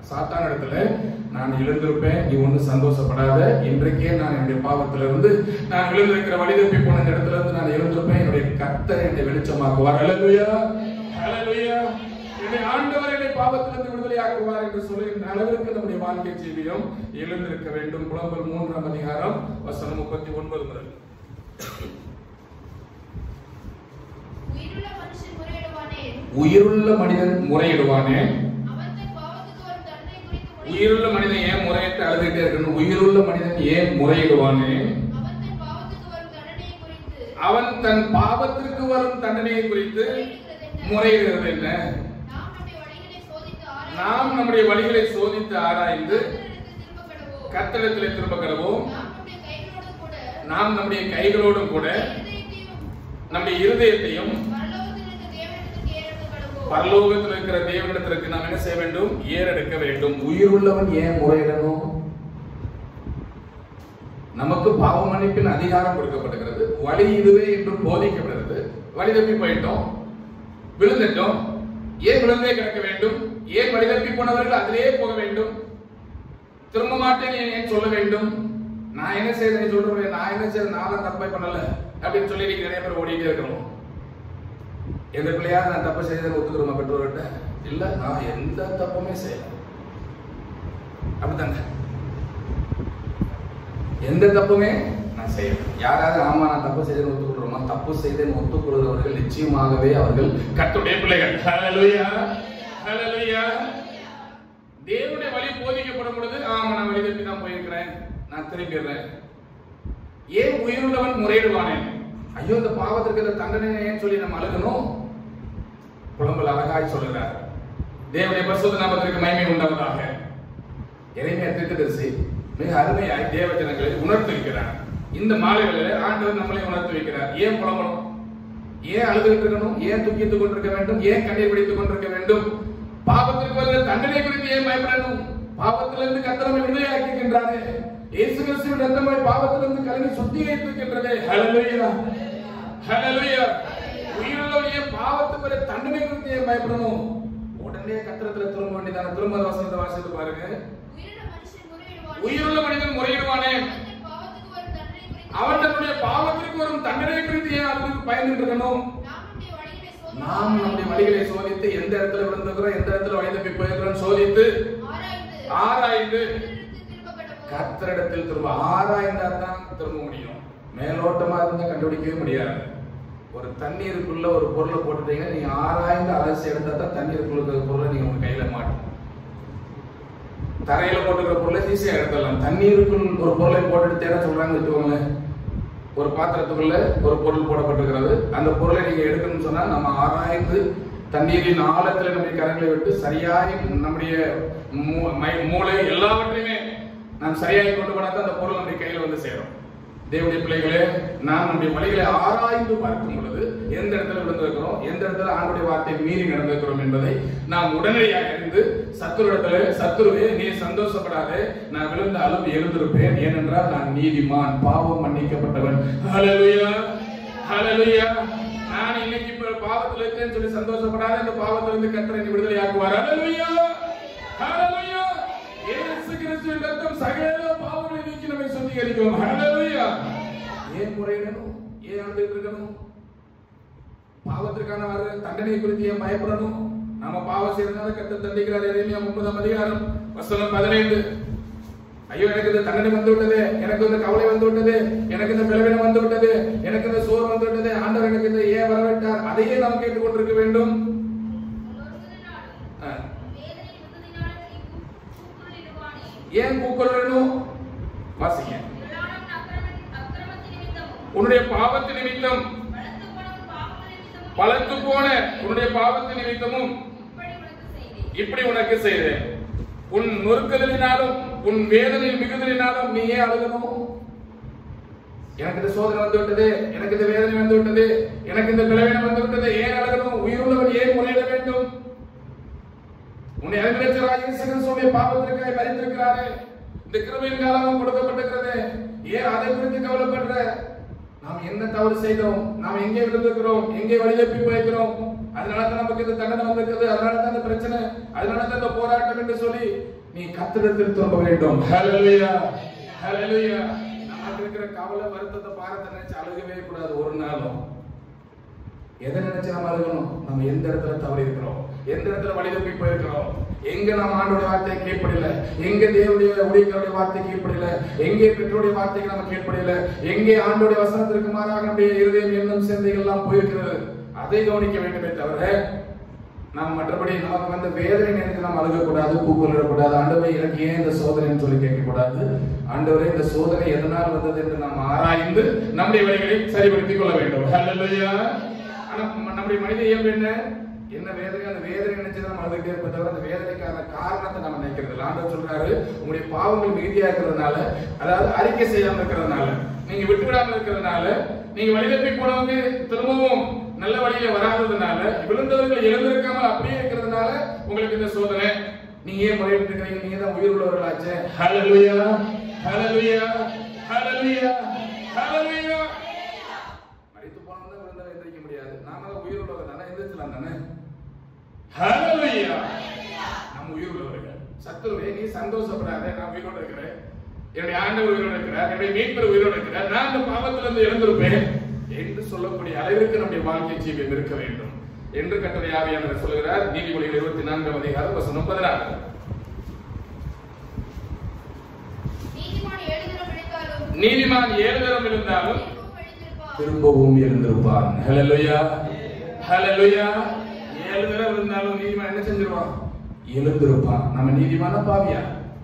சாத்தான் இடத்துல நான் இழந்திருப்பேன் நீ ஒன்றும் சந்தோஷப்படாத இன்றைக்கே நான் என்னுடைய பாவத்திலிருந்து நான் விழுந்திருக்கிற வழி தப்பி போன இந்த இடத்துல இருந்து நான் இழந்திருப்பேன் என்னுடைய கர்த்தர் என்னை வெளிச்சமாக்குவார் ஹalleluya ஹalleluya என்னை ஆண்டவர் என்னை பாவத்திலிருந்து விடுதலையாக்குவார் என்று சொல்லுகின்ற அளவிற்கு நம்முடைய வாழ்க்கை ஜீவியம் எழுந்திருக்க வேண்டும் புலம்பல் மூன்றாம் அதிகாரம் வசனம் முப்பத்தி ஒன்பது முதல் உயிருள்ள மனுஷன் முறையிடுவானேன் உயிருள்ள மனிதன் முறையிடுவானே அவன் தன் பாவத்துக்கு வரும் தண்டனை குறித்து முறை- உயிருள்ள மனிதன் ஏன் முறையிட்டு அழுதுகிட்டே இருக்கணும் உயிருள்ள மனிதன் ஏன் முறையிடுவானே அவன் தன் பாவத்துக்கு வரும் தண்டனை குறித்து அவன் தன் பாவத்திற்கு வரும் தண்டனையை குறித்து முறையிடுகிறது முறையிடுகிறது என்ன? என்ன நாம் நம்முடைய வழிகளை சோதித்து ஆராய்ந்து நாம் நம்முடைய வழிகளை சோதித்து ஆராய்ந்து கர்த்தரிடத்தில் திரும்ப கடவோம். கர்த்தரிடத்திலே திரும்ப கடவோம் நாம் நம்முடைய கைகளோடு கூட நாம் நம்முடைய கைகளோடும் கூட இருதயத்தையும் நம்முடைய இருதயத்தையும் பரலோகத்தில் இருக்க தேவனிடத்துக்கு ஏறெடுத்து கடவோம். பரலோகத்தில் இருக்கிற தேவனிடத்திற்கு நாம் என்ன செய்ய வேண்டும் ஏறெடுக்க வேண்டும் உயிருள்ளவன் ஏன் முறையிடணும் நமக்கு பாவ மன்னிப்பின் அதிகாரம் கொடுக்கப்படுகிறது வழி இதுவே என்று போதிக்கப்படுகிறது வழி தப்பி போயிட்டோம் விழுந்துட்டோம் ஏன் விழுந்தே கிடக்க வேண்டும் ஏன் வழி தப்பி போனவர்கள் அதிலேயே போக வேண்டும் திரும்ப மாட்டேன் ஏன் ஏன் சொல்ல வேண்டும் நான் என்ன செய்தேன் சொல்றேன் நான் என்ன செய்தேன் நான் தப்பே பண்ணல அப்படின்னு சொல்லி இன்னைக்கு நிறைய பேர் ஓடிட்டே இருக்கிறோம் எந்த பிள்ளையாவது நான் தப்பு செய்தேன்னு ஒத்துக்கிறோமா பெற்றோர்கிட்ட இல்ல நான் எந்த தப்புமே செய்யல அப்படித்தாங்க எந்த தப்புமே நான் செய்யல யாராவது ஆமா நான் தப்பு செய்தேன்னு ஒத்துக்கொள்றோமா தப்பு செய்தேன்னு ஒத்துக்கொள்கிறவர்கள் நிச்சயமாகவே அவர்கள் கர்த்தருடைய பிள்ளைகள் ஹalleluya ஹalleluya தேவனுடைய வழி போதிக்கப்படும் பொழுது ஆமா நான் வழி தப்பி தான் போயிருக்கிறேன் நான் திரும்பிடுறேன் ஏன் உயிருள்ளவன் முறையிடுவானே ஐயோ இந்த பாவத்திற்கு இந்த தண்டனை ஏன் சொல்லி நம்ம அழுகணும் புலம்பல் அழகாய் சொல்லுகிறார் தேவனுடைய பரிசுத்த நாமத்திற்கு மகிமை உண்டாவதாக இறைமையா தீர்க்கதரிசி மிக அருமையாய் தேவ ஜனங்களை உணர்த்துவிக்கிறார் இந்த மாலைகளில் ஆண்டவர் நம்மளை உணர்த்து வைக்கிறார் ஏன் புலம்பணும் ஏன் அழுதுகிட்டு இருக்கணும் ஏன் துக்கித்துக் கொண்டிருக்க வேண்டும் ஏன் கண்ணீர் பிடித்துக் கொண்டிருக்க வேண்டும் பாவத்திற்கு வருகிற தண்டனை குறித்து ஏன் பயப்படணும் பாவத்திலிருந்து கத்தனமை விடுதலையாக்கின்றாரே இயேசு கிறிஸ்துவின் ரத்தமாய் பாவத்திலிருந்து கலங்கி சுத்திகரித்திருக்கின்றதே ஹalleluya ஹalleluya உயிருள்ளவர் ஏன் பாவத்துக்கு வர தண்டனை குறித்து ஏன் பயப்படணும் உடனே கத்திரத்துல திரும்ப வேண்டியதான திரும்ப அந்த வசனத்தை வாசித்து பாருங்க உயிருள்ள மனுஷன் முறையிடுவானேன். உயிருள்ள மனிதன் முறையிடுவானே அவன் தன் பாவத்துக்கு வரும் தண்டனை அவன் தன்னுடைய பாவத்திற்கு வரும் தண்டனை குறித்து குறித்து ஏன் அதுக்கு பயந்துட்டு இருக்கணும் நாம் நம்முடைய வழிகளை நாம் நம்முடைய வழிகளை சோதித்து சோதித்து எந்த இடத்துல விழுந்துக்கிறோம் எந்த இடத்துல வழி தப்பி போயிருக்கிறோம் சோதித்து ஆராய்ந்து ஆராய்ந்து கர்த்தரிடத்தில் திரும்ப கடவோம். கர்த்தரிடத்தில் திரும்ப ஆராய்ந்தா தான் திரும்ப முடியும் மேலோட்டமா இருந்தா கண்டுபிடிக்கவே முடியாது ஒரு தண்ணீருக்குள்ள ஒரு பொருளை போட்டுட்டீங்கன்னா நீங்க ஆராய்ந்து அலசி எடுத்தா தான் தண்ணீருக்குள்ள இருக்கிற பொருளை நீங்க உங்க கையில மாட்டோம் தரையில போட்டுக்கிற பொருளை ஈஸியா எடுத்துடலாம் தண்ணீருக்குள் ஒரு பொருளை போட்டுட்டு தேட சொல்றாங்கன்னு வச்சுக்கோங்களேன் ஒரு பாத்திரத்துக்குள்ள ஒரு பொருள் போடப்பட்டிருக்கிறது அந்த பொருளை நீங்க எடுக்கணும்னு சொன்னா நம்ம ஆராய்ந்து தண்ணீரின் ஆழத்துல நம்முடைய கரங்களை விட்டு சரியாய் நம்முடைய மூ- மை- மூளை எல்லாவற்றையுமே நாம் சரியாய் கொண்டு போனா தான் அந்த பொருள் நம்முடைய கையில வந்து சேரும் தேவனுடைய பிள்ளைகளே நாம் நம்முடைய வழிகளை ஆராய்ந்து பார்க்கும் பொழுது எந்த இடத்துல விழுந்திருக்கிறோம் எந்த இடத்துல ஆண்டுடைய வார்த்தையை மீறி நடந்திருக்கிறோம் என்பதை நாம் உடனடியாக அறிந்து சத்துருடத்துல சத்துருவே நீ சந்தோஷப்படாதே நான் விழுந்த அளவு எழுந்திருப்பேன் ஏனென்றால் நான் நீதிமான் பாவம் மன்னிக்கப்பட்டவன் ஹalleluya ஹalleluya நான் இன்னைக்கு இப்ப பாவத்தில் இருக்கேன்னு சொல்லி சந்தோஷப்படாத இந்த பாவத்திலிருந்து கர்த்தர் என்னை விடுதலை ஆக்குவார் ஹalleluya ஹalleluya இயேசு கிறிஸ்துவின் ரத்தம் சகல பாவங்களை நீக்கி நம்மை சுத்திகரிக்கும் ஹalleluya ஏன் முறையிடணும் ஏன் அழுதுட்டு இருக்கணும் பாவத்திற்கான வர தண்டனை குறித்து ஏன் பயப்படணும் நாம பாவம் செய்யறதுனால கத்த தண்டிக்கிறார் எரேமியா முப்பதாம் அதிகாரம் வசனம் பதினைந்து ஐயோ எனக்கு இந்த தண்டனை வந்து விட்டது எனக்கு இந்த கவலை வந்து விட்டது எனக்கு இந்த பிளவினம் வந்து விட்டது எனக்கு இந்த சோர் வந்து விட்டது ஆண்டவர் எனக்கு இந்த ஏன் வரவிட்டார் அதையே நாம் கேட்டுக்கொண்டிருக்க வேண்டும் ஆ. ஏன் கூக்குரலும் வாசிங்க உன்னுடைய பாவத்து நிமித்தம் பலத்து போன உன்னுடைய பாவத்து நிமித்தமும் இப்படி உனக்கு செய்தேன் உன் நொறுக்குதலினாலும் உன் வேதனை மிகுதலினாலும் நீ ஏன் அழுகணும் எனக்கு இந்த சோதனை வந்து விட்டது எனக்கு இந்த வேதனை வந்து விட்டது எனக்கு இந்த பிளவினம் வந்து விட்டது ஏன் அழுகணும் உயிருள்ளவன் ஏன் முறையிட வேண்டும் உன்னை அறிவிக்கிறார் இயேசு கிறிஸ்துவுடைய பாவத்திற்காக மரித்திருக்கிறாரே இந்த கிருபையின் காலம் கொடுக்கப்பட்டிருக்கிறது ஏன் அதை குறித்து கவலைப்படுற நாம் என்ன தவறு செய்தோம் நாம் எங்கே விழுந்திருக்கிறோம் எங்கே வழி தப்பி போயிருக்கிறோம் அதனால தான் நமக்கு இந்த தண்டனை வந்திருக்குது அதனால தான் இந்த பிரச்சனை அதனால தான் இந்த போராட்டம் என்று சொல்லி நீ கத்திடத்தில் திரும்ப வேண்டும் ஹalleluya ஹalleluya நமக்கு இருக்கிற கவலை வருத்தத்தை பாரத்தை நினைச்சு அழுகவே கூடாது ஒரு நாளும் எதை நினைச்சு நம்ம அழுகணும் நம்ம எந்த இடத்துல தவறி இருக்கிறோம் எந்த இடத்துல வழி தப்பி போயிருக்கிறோம் எங்க நம்ம ஆண்டோட வார்த்தையை கீழ்ப்படியல எங்க தேவனுடைய உடைகளுடைய வார்த்தை கீழ்ப்படியல எங்கே பெற்றோருடைய வார்த்தைக்கு நம்ம கீழ்ப்படியல எங்கே ஆண்டோடைய வசனத்திற்கு மாறாக நம்முடைய இருதயம் எண்ணம் சிந்தைகள் எல்லாம் போயிருக்கிறது அதை கவனிக்க வேண்டுமே தவிர நாம் மற்றபடி நமக்கு வந்து வேதனை நினைத்து நாம் அழுகக்கூடாது கூக்குரலிடக்கூடாது ஆண்டவரே எனக்கு ஏன் இந்த சோதனைன்னு சொல்லி கேட்கக்கூடாது ஆண்டவரே இந்த சோதனை எதனால் வந்தது என்று நாம் ஆராய்ந்து நம்முடைய வழிகளை சரிப்படுத்திக் கொள்ள வேண்டும் ஹalleluya ஆனா ம- நம்முடைய மனித இயல்பு என்ன என்ன வேதனை அந்த வேதனை நினைச்சு நம்ம அழுதுகிட்டே இருப்பதை தவிர அந்த வேதனைக்கான காரணத்தை நம்ம நினைக்கிறது இல்லை. ஆண்டவர் சொல்றாரு உங்களுடைய பாவங்கள் மிகுதியா இருக்கிறதுனால அதாவது அறிக்கை செய்யாம இருக்கிறதுனால நீங்க விட்டு விடாம இருக்கிறதுனால நீங்க வழி தப்பி போனவங்க திரும்பவும் நல்ல வழியில வராததுனால விழுந்தவர்கள் எழுந்திருக்காம அப்படியே இருக்கிறதுனால உங்களுக்கு இந்த சோதனை நீங்க ஏன் முறையிட்டு இருக்கிறீங்க நீங்க தான் உயிர் உள்ளவர்களாச்சே ஹalleluya ஹalleluya ஹalleluya ஹalleluya மரித்து போனவங்க விழுந்தவங்க எந்திரிக்க முடியாது நாம தான் உயிர் உள்ளவங்க தானே எந்திரிச்சலாம் தானே ஹalleluya நம்ம உயிர் உள்ளவர்கள் சத்துருவே நீ சந்தோஷப்படாத நான் உயிரோட இருக்கிறேன் என்னுடைய ஆண்டவர் உயிரோட இருக்கிறார் என்னுடைய மீட்பர் உயிரோட இருக்கிறார் நான் இந்த பாவத்திலிருந்து எழுந்திருப்பேன் என்று சொல்லக்கூடிய அளவிற்கு நம்முடைய வாழ்க்கை ஜீவியம் இருக்க வேண்டும் என்று கட்டளை ஆவியானவர் சொல்கிறார் நீதிமொழிகள் இருபத்தி நான்காம் அதிகாரம் வசனம் பதினாறு நீதிமான் ஏழு தரம் விழுந்தாலும் நீதிமான் ஏழு தரம் இருந்தாலும் திரும்பவும் எழுந்திருப்பான். திரும்பவும் எழுந்திருப்பான் ஹalleluya ஹalleluya ஏழு தடவை இருந்தாலும் நீதிமான் என்ன செஞ்சிருவான் எழுந்திருப்பான் நம்ம நீதிமான பாவியா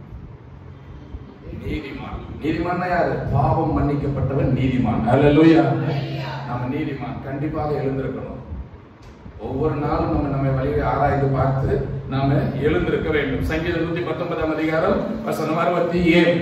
நீதிமான் நீதிமான் யாரு பாவம் மன்னிக்கப்பட்டவன் நீதிமான் ஹalleluya நம்ம நீதிமான் கண்டிப்பாக எழுந்திருக்கணும் ஒவ்வொரு நாளும் நம்ம நம்ம வழியை ஆராய்ந்து பார்த்து நாம எழுந்திருக்க வேண்டும் சங்கீதம் நூத்தி பத்தொன்பதாம் அதிகாரம் வசனம் அறுபத்தி ஏழு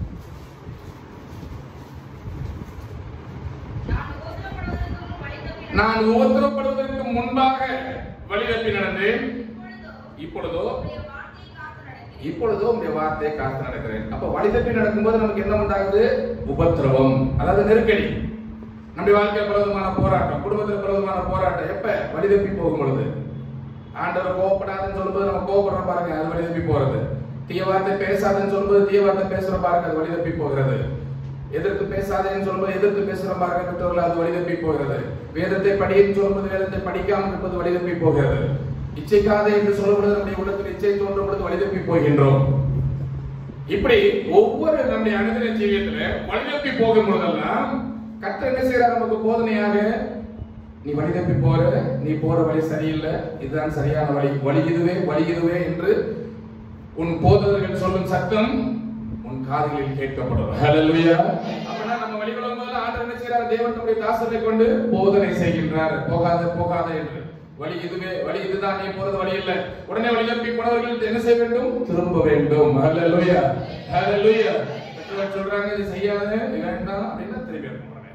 நான் உபத்திரப்படுவதற்கு நான் உபத்திரப்படுவதற்கு முன் வழி தப்பி முன்பாக வழி தப்பி நடந்தேன் இப்பொழுதோ உம்முடைய வார்த்தையை காத்து நடக்கிறேன். இப்பொழுதோ உங்களுடைய வார்த்தையை காத்து நடக்கிறேன் அப்ப வழி தப்பி நடக்கும்போது நமக்கு என்ன உண்டாகுது உபத்திரவம் அதாவது நெருக்கடி நம்முடைய வாழ்க்கையில் பலவிதமான போராட்டம் குடும்பத்தில் பலவிதமான போராட்டம் எப்ப வழி தப்பி போகும் பொழுது ஆண்டவர் கோவப்படாதுன்னு சொல்லும்போது நம்ம கோவப்படுறோம் பாருங்க அது வழி தப்பி போறது தீய வார்த்தை பேசாதுன்னு சொல்லும்போது தீய வார்த்தை பேசுற பாருங்க அது வழி தப்பி போகிறது எதிர்த்து பேசாதேன்னு சொல்லும்போது எதிர்த்து பேசுற பாருங்க பெற்றோர்கள் அது வழி தப்பி போகிறது வேதத்தை படின்னு சொல்லும்போது வேதத்தை படிக்காமல் இருப்பது வழி தப்பி போகிறது இச்சைக்காதே என்று சொல்லப்படுது நம்முடைய உள்ளத்தில் இச்சை தோன்றும் பொழுது வழி தப்பி போகின்றோம் இப்படி ஒவ்வொரு நம்முடைய அனுதின ஜீவியத்துல வழிதப்பி போகும் பொழுதெல்லாம் கர்த்தர் என்ன செய்யறார் நமக்கு போதனையாக நீ வழி தப்பி போற நீ போற வழி சரியில்லை இதுதான் சரியான வழி வழி இதுவே வழி இதுவே என்று உன் போதகர்கள் சொல்லும் சத்தம் உன் காதுகளில் கேட்கப்படும் ஹalleluya அப்பனா நம்ம வழி போது ஆண்டவர் என்ன செய்யறார் தேவன் நம்முடைய தாசரை கொண்டு போதனை செய்கின்றார் போகாத போகாத என்று வழி இதுவே வழி இதுதான் நீ போறது வழி இல்லை உடனே வழி தப்பி போனவர்கள் என்ன செய்ய வேண்டும் திரும்ப வேண்டும் ஹalleluya ஹalleluya பெற்றோர்கள் சொல்றாங்க இது செய்யாத இது வேண்டாம் அப்படின்னா திரும்பி வரணும் உடனே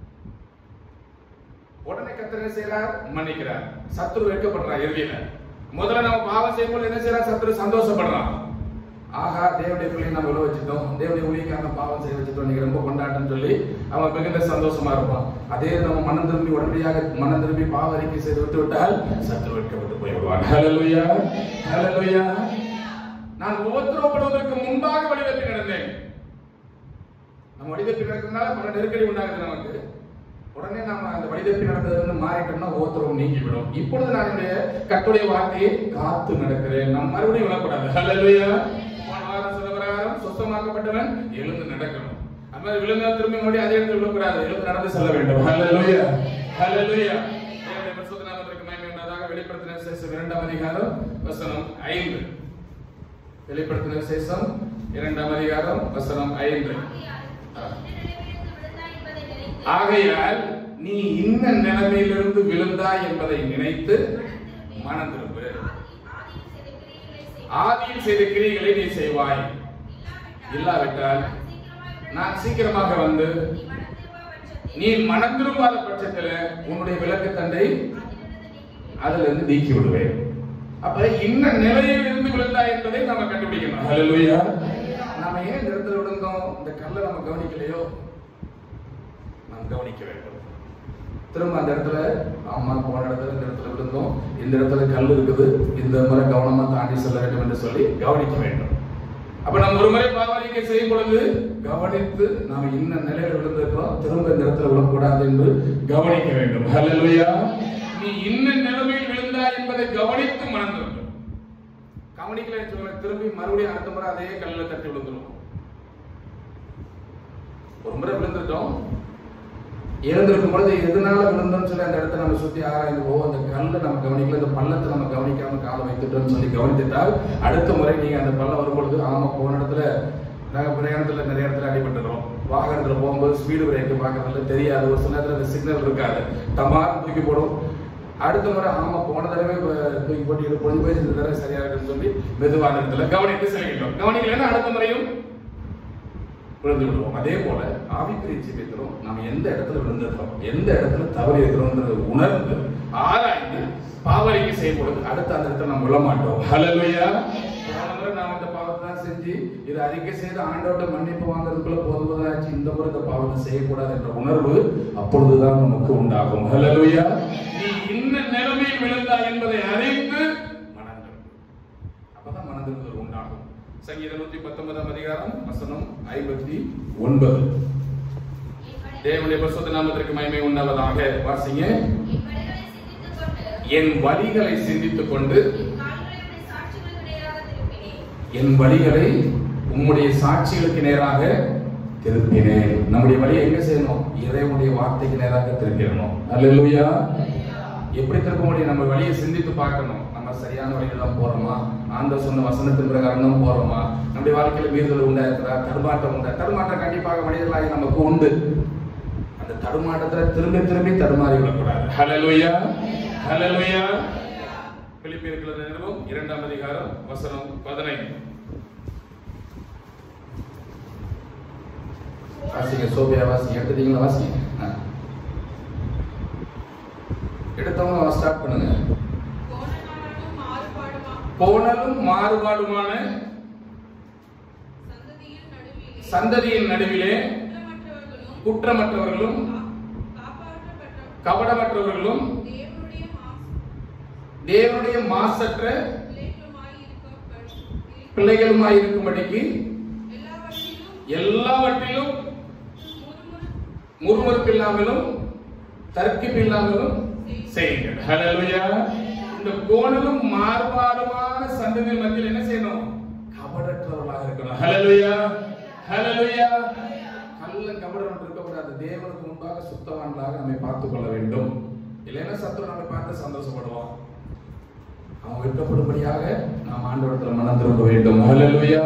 உடனே கர்த்தர் என்ன செய்யறார் மன்னிக்கிறார் சத்துரு வெட்கப்படுறான் இறுதியில முதல்ல நம்ம பாவம் செய்யும்போது என்ன செய்யறான் சத்துரு சந்தோஷப்படுறான் ஆகா தேவனுடைய பிள்ளை நம்ம உள்ள வச்சுட்டோம் தேவனுடைய ஊழியக்காரன பாவம் செய்ய வச்சுட்டோம் நீங்க ரொம்ப கொண்டாட்டம் சொல்லி அவன் மிகுந்த சந்தோஷமா இருப்பான் அதே நம்ம மனம் திரும்பி உடனடியாக மனம் திரும்பி பாவ அறிக்கை செய்து விட்டு விட்டால் சத்துரு வெட்கப்பட்டு போய்விடுவான் ஹalleluya ஹalleluya நான் உபத்திரவப்படுவதற்கு முன்பாக வழிதப்பி நடந்தேன் நம்ம வழிதப்பி நடக்கிறதுனால பல நெருக்கடி உண்டாகுது நமக்கு உடனே நாம அந்த வழிதப்பி நடந்ததுன்னு மாறிட்டோம்னா ஓத்திரம் நீங்கிவிடும் இப்பொழுது நான் என்னுடைய கட்டுடைய வார்த்தையை காத்து நடக்கிறேன் நாம் மறுபடியும் விழக்கூடாது ஹalleluya போன வாரம் சில பிரகாரம் சுத்தமாக்கப்பட்டவன் எழுந்து நடக்கணும் அது மாதிரி விழுந்தா திரும்பி மறுபடியும் அதே இடத்துல விழக்கூடாது எழுந்து நடந்து செல்ல வேண்டும் ஹalleluya ஹalleluya தேவனுடைய பரிசுத்த நாமத்திற்கு மகிமை உண்டாதாக வெளிப்படுத்தின விசேஷம் இரண்டாம் அதிகாரம் வசனம் ஐந்து வெளிப்படுத்தின விசேஷம் இரண்டாம் அதிகாரம் வசனம் ஐந்து ஆகையால் நீ இந்த நிலைமையிலிருந்து விழுந்தாய் என்பதை ஆகையால் நீ இன்ன நிலைமையிலிருந்து விழுந்தாய் என்பதை நினைத்து நினைத்து மனம் மனம் திரும்பு. திரும்பு ஆதியில் செய்த கிரியைகளை ஆதியில் செய்த கிரியைகளை செய். நீ செய்வாய் இல்லாவிட்டால் இல்லாவிட்டால் நான் சீக்கிரமாக நான் சீக்கிரமாக வந்து நீ மனம் திரும்பாத நீ மனம் திரும்பாத பட்சத்தில் பட்சத்துல உன்னுடைய விளக்கு தண்டை அதிலிருந்து நீக்கி அதுல இருந்து நீக்கி விடுவேன் அப்ப இன்ன நிலையில் இருந்து விழுந்தாய் என்பதை நாம கண்டுபிடிக்கணும் ஹalleluya நாம ஏன் இந்த இடத்துல விழுந்தோம் இந்த கல்லை நம்ம கவனிக்கலையோ நாம் கவனிக்க வேண்டும் திரும்ப அந்த இடத்துல அம்மா போன இடத்துல இந்த இடத்துல விழுந்தோம் இந்த இடத்துல கல் இருக்குது இந்த முறை கவனமா தாண்டி செல்ல வேண்டும் என்று சொல்லி கவனிக்க வேண்டும் அப்ப நம்ம ஒரு முறை பாவரிக்கை செய்யும் பொழுது கவனித்து நாம் இன்ன நிலையில விழுந்திருக்கிறோம் திரும்ப இந்த இடத்துல விழக்கூடாது என்று கவனிக்க வேண்டும் ஹalleluya நீ இன்ன நிலைமையில் விழுந்தாய் என்பதை கவனித்து மணந்து வேண்டும் கவனிக்கல சொல்ல திரும்பி மறுபடியும் அடுத்த முறை அதே கல்லில் தட்டி விழுந்துருவோம் ஒரு முறை விழுந்துட்டோம் இறந்திருக்கும் பொழுது எதனால விழுந்தோம்னு சொல்லி அந்த இடத்த நம்ம சுத்தி ஆராய்ந்து போவோம் அந்த கல்லை நம்ம கவனிக்கல இந்த பள்ளத்தை நம்ம கவனிக்காம காலை வைத்துட்டோம்னு சொல்லி கவனித்துட்டால் அடுத்த முறை நீங்க அந்த பள்ளம் வரும் பொழுது ஆமா போன இடத்துல நாங்க பிரயாணத்துல நிறைய இடத்துல அடிபட்டுறோம் வாகனத்துல போகும்போது ஸ்பீடு பிரேக் பார்க்கறதுல தெரியாது ஒரு சில நேரத்துல அந்த சிக்னல் இருக்காது டமார் தூக்கி போடும் அடுத்த முறை ஆமா போன தடவை இப்ப தூக்கி போட்டு இது பொழுது போய் இந்த தடவை சரியா இருக்குன்னு சொல்லி மெதுவான இடத்துல கவனித்து செல்கின்றோம் கவனிக்கலைன்னா அடுத்த முறையும் விழுந்து விடுவோம் அதே போல ஆவிக்குரிய ஜீவியத்திலும் நம்ம எந்த இடத்துல விழுந்திருக்கிறோம் எந்த இடத்துல தவறி இருக்கிறோம்ன்றது உணர்ந்து ஆராய்ந்து பாவரிக்கை செய்யும் பொழுது அடுத்த அந்த இடத்துல நம்ம விழ மாட்டோம் ஹalleluya போன முறை நாம் இந்த பாவத்தை தான் செஞ்சு இது அறிக்கை செய்து ஆண்டவர்கிட்ட மன்னிப்பு வாங்குறதுக்குள்ள போதுவதாச்சு இந்த முறை இந்த பாவத்தை செய்யக்கூடாது என்ற உணர்வு அப்பொழுதுதான் நமக்கு உண்டாகும் ஹalleluya நீ இன்ன நிலைமையில் விழுந்தாய் என்பதை அறிந்து மனந்திரு அப்பதான் மனதிருந்தல் உண்டாகும் சங்கீதம் நூத்தி பத்தொன்பதாம் அதிகாரம் வசனம் ஐம்பத்தி ஒன்பது தேவனுடைய பரிசுத்த நாமத்திற்கு மகிமை உண்டாவதாக வாசிங்க என் வழிகளை சிந்தித்துக் கொண்டு என் வழிகளை சிந்தித்துக் கொண்டு என் கால்களை உம்முடைய சாட்சிகளுக்கு நேராக திருப்பினேன் என் வழிகளை உம்முடைய சாட்சிகளுக்கு நேராக திருப்பினேன் நம்முடைய வழியை எங்க செய்யணும் இறைவனுடைய வார்த்தைக்கு நேராக திருப்பிடணும் அல்லேலூயா எப்படி திருப்ப முடியும் நம்ம வழியை சிந்தித்து பார்க்கணும் நம்ம சரியான வழியில தான் போறோமா ஆண்டவர் சொன்ன வசனத்தின் பிரகாரம் தான் போறோமா நம்முடைய வாழ்க்கையில மீறுதல் உண்டா இருக்கிறா தடுமாட்டம் உண்டா தடுமாட்டம் கண்டிப்பாக மனிதர்களாகி நமக்கு உண்டு அந்த தடுமாட்டத்துல திரும்பி திரும்பி தடுமாறி விடக்கூடாது ஹalleluya ஹalleluya பிலிப்பியர்கள் நிறுவம் இரண்டாம் அதிகாரம் வசனம் பதினைந்து வாசிங்க சோபியா வாசிங்க எடுத்துட்டீங்களா வாசிங்க ஆ. எடுத்தவங்க ஸ்டார்ட் பண்ணுங்க கோணலானும் மாறுபாடுமா கோணலும் மாறுபாடுமான சந்ததியின் நடுவிலே சந்ததியின் நடுவிலே குற்றமற்றவர்களும் குற்றமற்றவர்களும் கா- காப்பாற்றப்பட்ட கபடமற்றவர்களும் தேவனுடைய மாசு தேவனுடைய மாசற்ற பிள்ளைகளுமாய் இருக்க பிள்ளைகளுமாய் இருக்கும்படிக்கு எல்லாவற்றிலும் எல்லாவற்றிலும் முறுமுறு முறுமுறுப்பில்லாமலும் தர்க்கிப்பில்லாமலும் செய்யுங்கள் ஹalleluya இந்த கோணலும் மாறுபாடுமான சந்ததியின் மத்தியில் என்ன செய்யணும் கபடற்றவர்களாக இருக்கணும் ஹalleluya ஹalleluya கள்ள கபடம் இருக்கக்கூடாது தேவனுக்கு முன்பாக சுத்தவான்களாக நம்மை பார்த்துக் கொள்ள வேண்டும் இல்லைன்னா சத்துரு நம்மை பார்த்து சந்தோஷப்படுவான் அவன் வெட்கப்படும்படியாக நாம் ஆண்டவரத்தில் மனம் திரும்ப வேண்டும் ஹalleluya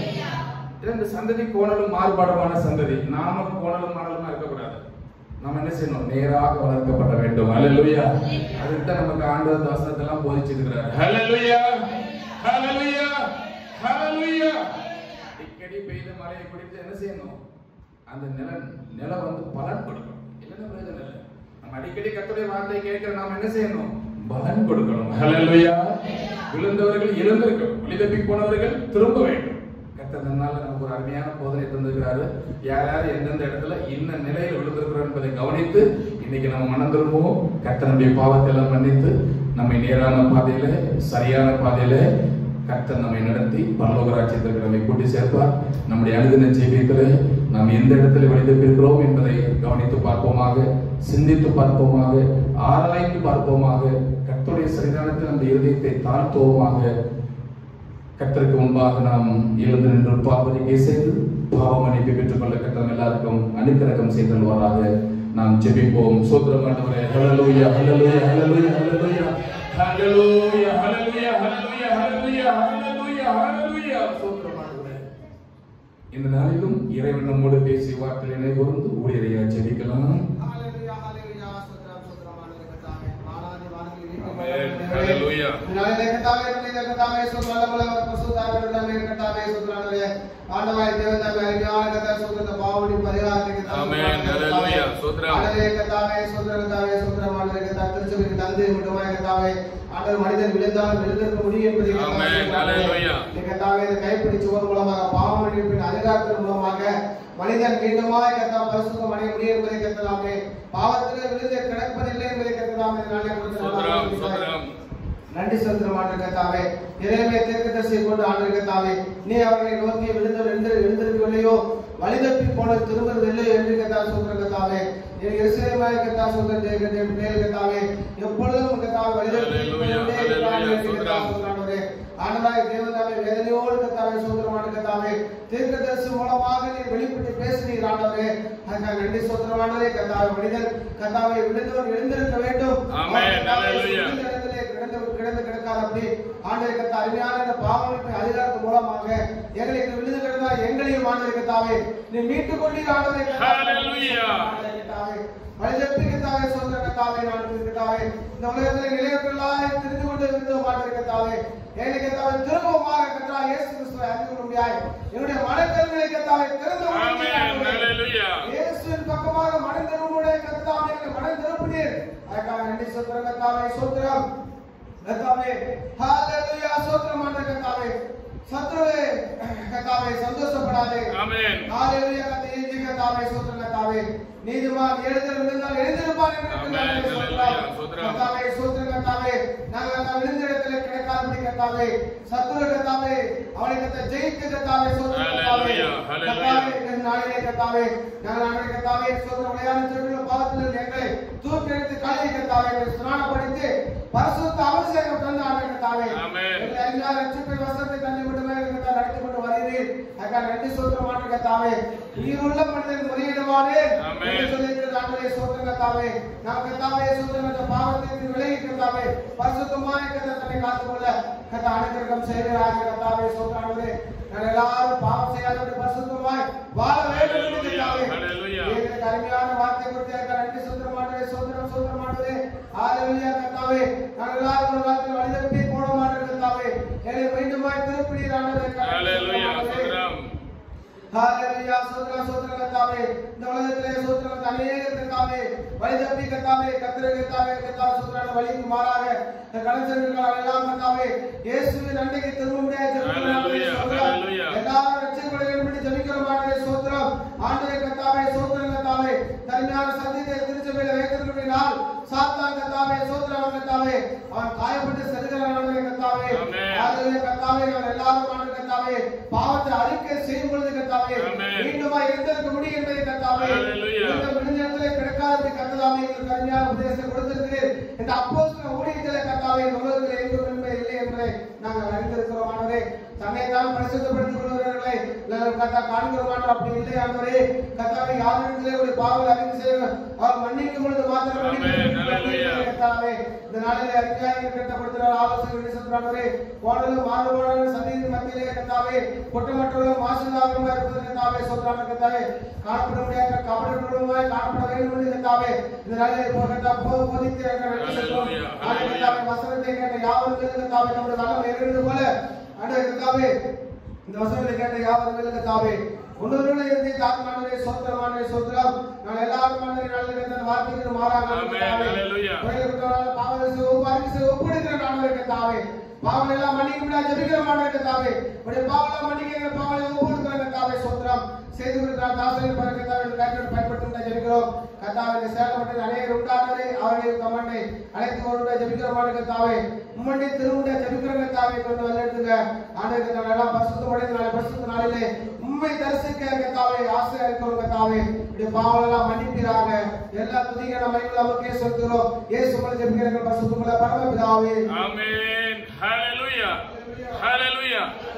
இந்த சந்ததி கோணலும் மாறுபாடுமான சந்ததி நாம கோணலும் மாறலுமா இருக்கக்கூடாது நம்ம என்ன செய்யணும் நேராக வளர்க்கப்பட வேண்டும் ஹalleluya அதுக்கு தான் நமக்கு ஆண்டவர் வசனத்தை எல்லாம் போதிச்சிருக்கிறார் ஹalleluya ஹalleluya ஹalleluya அடிக்கடி பெய்த மழையை குடித்து என்ன செய்யணும் அந்த நில நிலம் வந்து பலன் கொடுக்கும் இல்லைன்னா பிரயோஜனம் இல்லை நம்ம அடிக்கடி கர்த்தருடைய வார்த்தையை கேட்கிற நாம என்ன செய்யணும் பலன் கொடுக்கணும் ஹalleluya விழுந்தவர்கள் எழுந்திருக்கணும் வழி தப்பி போனவர்கள் திரும்ப வேண்டும் கர்த்தர் இந்த நாள்ல நமக்கு ஒரு அருமையான போதனை தந்திருக்கிறாரு யார் யார் எந்தெந்த இடத்துல இன்ன நிலையில் விழுந்திருக்கிறோம் என்பதை கவனித்து இன்னைக்கு நம்ம மனம் திரும்புவோம் கர்த்தர் நம்முடைய பாவத்தை எல்லாம் மன்னித்து நம்மை நேரான பாதையில சரியான பாதையில கர்த்தர் நம்மை நடத்தி பரலோக ராஜ்யத்திற்கு நம்மை கூட்டி சேர்ப்பார் நம்முடைய அனுதின ஜீவியத்தில் நாம் எந்த இடத்துல வெளித்திருக்கிறோம் என்பதை கவனித்து பார்ப்போமாக சிந்தித்து பார்ப்போமாக ஆராய்ந்து பார்ப்போமாக கர்த்தருடைய சரிதானத்தில் நம்முடைய இருதயத்தை தாழ்த்துவோமாக கர்த்தருக்கு முன்பாக நாம் எழுந்து நின்று பாவரிக்கை செய்து பாவ மன்னிப்பை பெற்றுக்கொள்ள கர்த்தர் எல்லாருக்கும் அனுக்கிரகம் செய்தல்வாராக நாம் ஜெபிப்போம் சோத்திரம் ஆண்டவரே ஹalleluya ஹalleluya ஹalleluya ஹalleluya ஹalleluya ஹalleluya ஹalleluya ஹalleluya ஹalleluya ஹalleluya சோத்திரம் ஆண்டவரே இந்த நாளிலும் இறைவன் நம்மோடு பேசி வார்த்தையை நினைவுகூர்ந்து ஊழியரையா ஜெபிக்கலாம் ஹalleluya ஹalleluya ஸ்தோத்திரம் ஸ்தோத்திரம் ஆண்டவரே கர்த்தாவே மாறாத வார்த்தையை ஆமென். ஹalleluya. நாளை கர்த்தாவே நம்முடைய கர்த்தாவே ஸ்தோத்திரம் நல்ல பரிசுத்தாவே நம்முடைய கர்த்தாவே ஸ்தோத்திரம் ஆண்டவரே ஆண்டவாய் தேவதாவே அருமையான கர்த்தாவே ஸ்தோத்திரம் பாவடி பரிகாரத்துக்கு ஆமென். ஹalleluya. ஸ்தோத்திரம். ஆண்டவரே கர்த்தாவே ஸ்தோத்திரம் கர்த்தாவே ஸ்தோத்திரம் ஆண்டவரே கர்த்தாவே திருச்சபைக்கு தந்தை விடுமாய் கர்த்தாவே ஆண்டவர் மனிதன் விழுந்தாலும் எழுந்திருக்க முடியும் என்பதை கர்த்தாவே ஆமென். ஹalleluya. இந்த கர்த்தாவே இந்த கைப்பிடி சுவர் மூலமாக பாவ மன்னிப்பின் அதிகாரத்தின் மூலமாக மனிதன் மீண்டுமாய் கத்தா பரிசுத்தம் அடைய முடியும் என்பதை கத்தலாமே பாவத்திலே விழுந்து கிடப்பதில்லை என்பதை கத்தலாமே நாளை சோதரம் கொடுத்து சோதரம் நன்றி செலுத்தும் ஆண்டு கத்தாவே இறைமை தீர்க்கதரிசி கொண்டு ஆண்டு கத்தாவே நீ அவர்களை நோக்கி விழுந்து எழுந்து எழுந்திருக்கவில்லையோ வழிதப்பி போன திரும்புறது இல்லையோ என்று கத்தா சொல்ற கத்தாவே என் இசையமாய் கத்தா சொல்ற மேல் கத்தாவே எப்பொழுதும் கத்தாவே வழிதப்பி Hallelujah, கொண்டே இருக்கிறார் என்று hallelujah, கத்தா சோதரம். சொல்றானே. ஆண்டவராய் தேவதாவே வேதனையோடு கத்தாவே சோதரமான கத்தாவே தீர்க்கதரிசி மூலமாக நீ வெளிப்பட்டு பேசுனீர் ஆண்டவரே அதுக்காக நன்றி சோதரமானவரே கத்தாவே மனிதன் கத்தாவை விழுந்தவன் எழுந்திருக்க வேண்டும் Amen, அவன் கத்தாவே hallelujah. விழுந்த இடத்திலே கிடந்து கிடந்து கிடக்காத அப்படி ஆண்டவரை கத்த அருமையான இந்த பாவமைப்பு அதிகாரத்தின் மூலமாக எங்களை இந்த விழுந்து கிடந்தா எங்களையும் ஆண்டவரை கத்தாவே நீ மீட்டுக் கொண்டீர் ஆண்டவரை Hallelujah. வழிதப்பி கத்தாவே சொல்ற கத்தாவே நான் கத்தாவே இந்த உலகத்திலே நிலையற்றலாய் திரிந்து கொண்டு இருந்தோம் ஆண்டவரை கத்தாவே ஏழை கத்தாவை திரும்பமாக கத்தா இயேசு கிறிஸ்துவை அறிந்து கொள்ள முடியாது என்னுடைய மனக்கல்களை கத்தாவை திறந்து கொள்ள Amen. முடியாது Hallelujah. இயேசுவின் பக்கமாக மனம் திரும்புடைய கத்தாவே எங்களை மனம் திரும்பினீர் அதுக்காக நன்றி சொல்றேன் கத்தாவே சோத்திரம் கத்தாவே ஹalleluya சோத்திரம் ஆண்ட கத்தாவே சத்ருவே கத்தாவே சந்தோஷப்படாதே Amen. ஹalleluya கத்தாவே இஞ்சி கத்தாவே சோத்திரம் கத்தாவே நீதிமான் எழுதல் விழுந்தால் எழுந்திருப்பான் என்று Amen. கத்தாவே Hallelujah. சொல்றார். சோத்திரம். கத்தாவே சோத்திரம் கத்தாவே நாங்கள் அந்த விழுந்த இடத்துல கிடைக்காதபடி கத்தாவே சத்ரு கத்தாவே அவனை கத்த ஜெயிக்க கத்தாவே சோத்திரம் கத்தாவே Hallelujah. Hallelujah. கத்தாவே இந்த நாளிலே கத்தாவே நாங்கள் ஆண்டவரே கத்தாவே சோதர விளையாட சொல்லுகிற பாவத்தில் எங்களை தூக்கி எடுத்து கழுவி கத்தாவே எங்களை ஸ்நானப்படுத்தி பரிசுத்த அபிஷேகம் தந்து ஆண்டவரே கத்தாவே Amen. எங்களை அறிஞர் ரட்சிப்பை வசத்தை தந்து விடுமே கத்தா நடத்தி கொண்டு வருகிறீர் அதுக்காக நன்றி சோதர மாட்டு கத்தாவே உயிருள்ள மனிதன் முறையிடுவானே Amen. என்று சொல்லியிருக்கிறது ஆண்டவரே சோதர கத்தாவே நாம் கத்தாவே சோதர அந்த பாவத்திற்கு விலகி கத்தாவே பரிசுத்தமாய் கத்தா தன்னை காத்துக்கொள்ள கத்தா அனுக்கிரகம் செய்கிறார் கத்தாவே சோதர ஆண்டவரே நாங்கள் எல்லாரும் பாவம் செய்யாதபடி பரிசுத்தமாய் வாழ வேண்டும் என்று கத்தாவே Hallelujah. எங்களுக்கு அருமையான வார்த்தை கொடுத்து எனக்கு நன்றி சுத்திரம் மாட்டுவே சுத்திரம் சுத்திரம் மாட்டுவே ஹalleluya கர்த்தாவே நாங்கள் எல்லாரும் ஒரு வார்த்தை வழிதப்பி போட மாட்டோம் கர்த்தாவே என்னை மீண்டுமாய் திருப்பினீர் ஆண்டவரே Hallelujah. சோதரம் ஹalleluya சுத்திரம் சுத்திரம் கர்த்தாவே இந்த உலகத்திலே சுத்திரம் அநேக கர்த்தாவே வழிதப்பி கர்த்தாவே கர்த்தரே கர்த்தாவே கர்த்தாவே சுத்திரம் வழிக்கு மாறாக இந்த கடைசர்கள் எல்லாம் கர்த்தாவே இயேசுவின் அண்டைக்கு திரும்ப முடியாது Hallelujah. Hallelujah. எல்லாரும் ரட்சிக்கப்பட வேண்டும் என்று ஜெபிக்கிறோம் ஆண்டவரே ஸ்தோத்திரம் ஆண்டவரே கர்த்தாவே ஸ்தோத்திரம் கர்த்தாவே தனியான சத்தியத்தை திருச்சபையில வைத்திருக்கிறபடினால் சாத்தான் கர்த்தாவே ஸ்தோத்திரம் கர்த்தாவே அவன் காயப்பட்டு செல்கிறான் ஆண்டவரே கர்த்தாவே Amen. ஆண்டவரே கர்த்தாவே அவன் எல்லாரும் ஆண்டவரே கர்த்தாவே பாவத்தை அறிக்கை செய்யும் பொழுது கர்த்தாவே Amen. மீண்டுமா எழுந்திருக்க முடியும் என்பதை கர்த்தாவே Hallelujah. இந்த விடுஞ்சத்திலே கிடக்காதபடி கர்த்தாவே எங்களுக்கு அருமையான உபதேசத்தை கொடுத்திருக்கிறீர் இந்த அப்போஸ்தல ஊழியத்திலே கர்த்தாவே இந்த உலகத்திலே எங்கும் நன்மை இல்லை என்பதை நாங்கள் அறிந்திருக்கிறோம் ஆண்டவரே தன்னை தான் பரிசுத்தப்படுத்திக் கொள்கிறவர்களை நாங்கள் கத்தா காண்கிறோம் ஆண்டவர் அப்படி இல்லை ஆண்டவரே கர்த்தாவே யாரிடத்திலே ஒரு பாவல் அறிக்கை செய்ய அவர் மன்னிக்கும் பொழுது மாத்திரம் Amen. மன்னிக்கும் Hallelujah. கர்த்தாவே இந்த நாளிலே அறிக்கையாக கட்டப்படுத்துகிற ஆலோசனை விசுவாசே போனலும் மாறுபாடான சந்ததியின் மத்தியிலே கர்த்தாவே குற்றமற்றவர்களும் மாசுதாகவும் இருப்பது கர்த்தாவே சொல்றாங்க கர்த்தாவே காணப்பட முடியாத கபடங்களுமாய் காணப்பட வேண்டும் என்று கர்த்தாவே இந்த நாளிலே போகின்ற போது போதித்திருக்கிற Hallelujah. கர்த்தாவே வசனத்தை கேட்ட யாவரும் மீது கர்த்தாவே நம்முடைய வல்லம் இருக்கிறது போல ஆண்டவரே கர்த்தாவே இந்த வசனத்தை கேட்ட யாவரும் மீது கர்த்தாவே உன்னதோடு இருந்து தாத்மானவரே சோத்திரமானவரே சோத்திரம் நான் எல்லாரும் மனதில் நல்ல இந்த வார்த்தைக்கு மாறாக Amen. Hallelujah. கோயிலுக்குள்ளவரால் பாவத்தை செய்ய ஒப்பு அறிக்கை செய்ய ஒப்புடுகிற ஆண்டவரே கர்த்தாவே பாவம் எல்லாம் மன்னிக்க முடியாது ஜெபிக்கிற ஆண்டவரே கர்த்தாவே உடைய பாவம் எல்லாம் மன்னிக்கிற பாவங்களை ஒப்புடுகிற கர்த்தாவே சோத்திரம் செய்து கொடுக்கிறார் தாசரின் பிறகு கர்த்தாவே கைகள் பயன்படுத்தி ஜெபிக்கிறோம் கர்த்தாவே இந்த சேலப்பட்டு அநேகர் உண்டானவரே அவர்கள் கமண்டை அனைத்து கொண்டு ஜெபிக்கிற ஆண்டவரே கர்த்தாவே மும்மண்டி திருவுடைய ஜெபிக்கிற கர்த்தாவே கொண்டு வல்லெடுத்துங்க ஆண்டவரே கர்த்தாவே எல்லாம் பரிசுத்தமடைந்து நாளை பரிசுத்த நாளிலே உண்மை தரிசிக்க கர்த்தாவே ஆசை இருக்கிறோம் கர்த்தாவே இப்படி பாவம் எல்லாம் மன்னிப்பீராக எல்லா துதிகளை மகிமை நமக்கே செலுத்துகிறோம் இயேசு மூலம் ஜெபிக்கிற பரிசுத்தமுள்ள பரமபிதாவே Amen. Hallelujah. Hallelujah.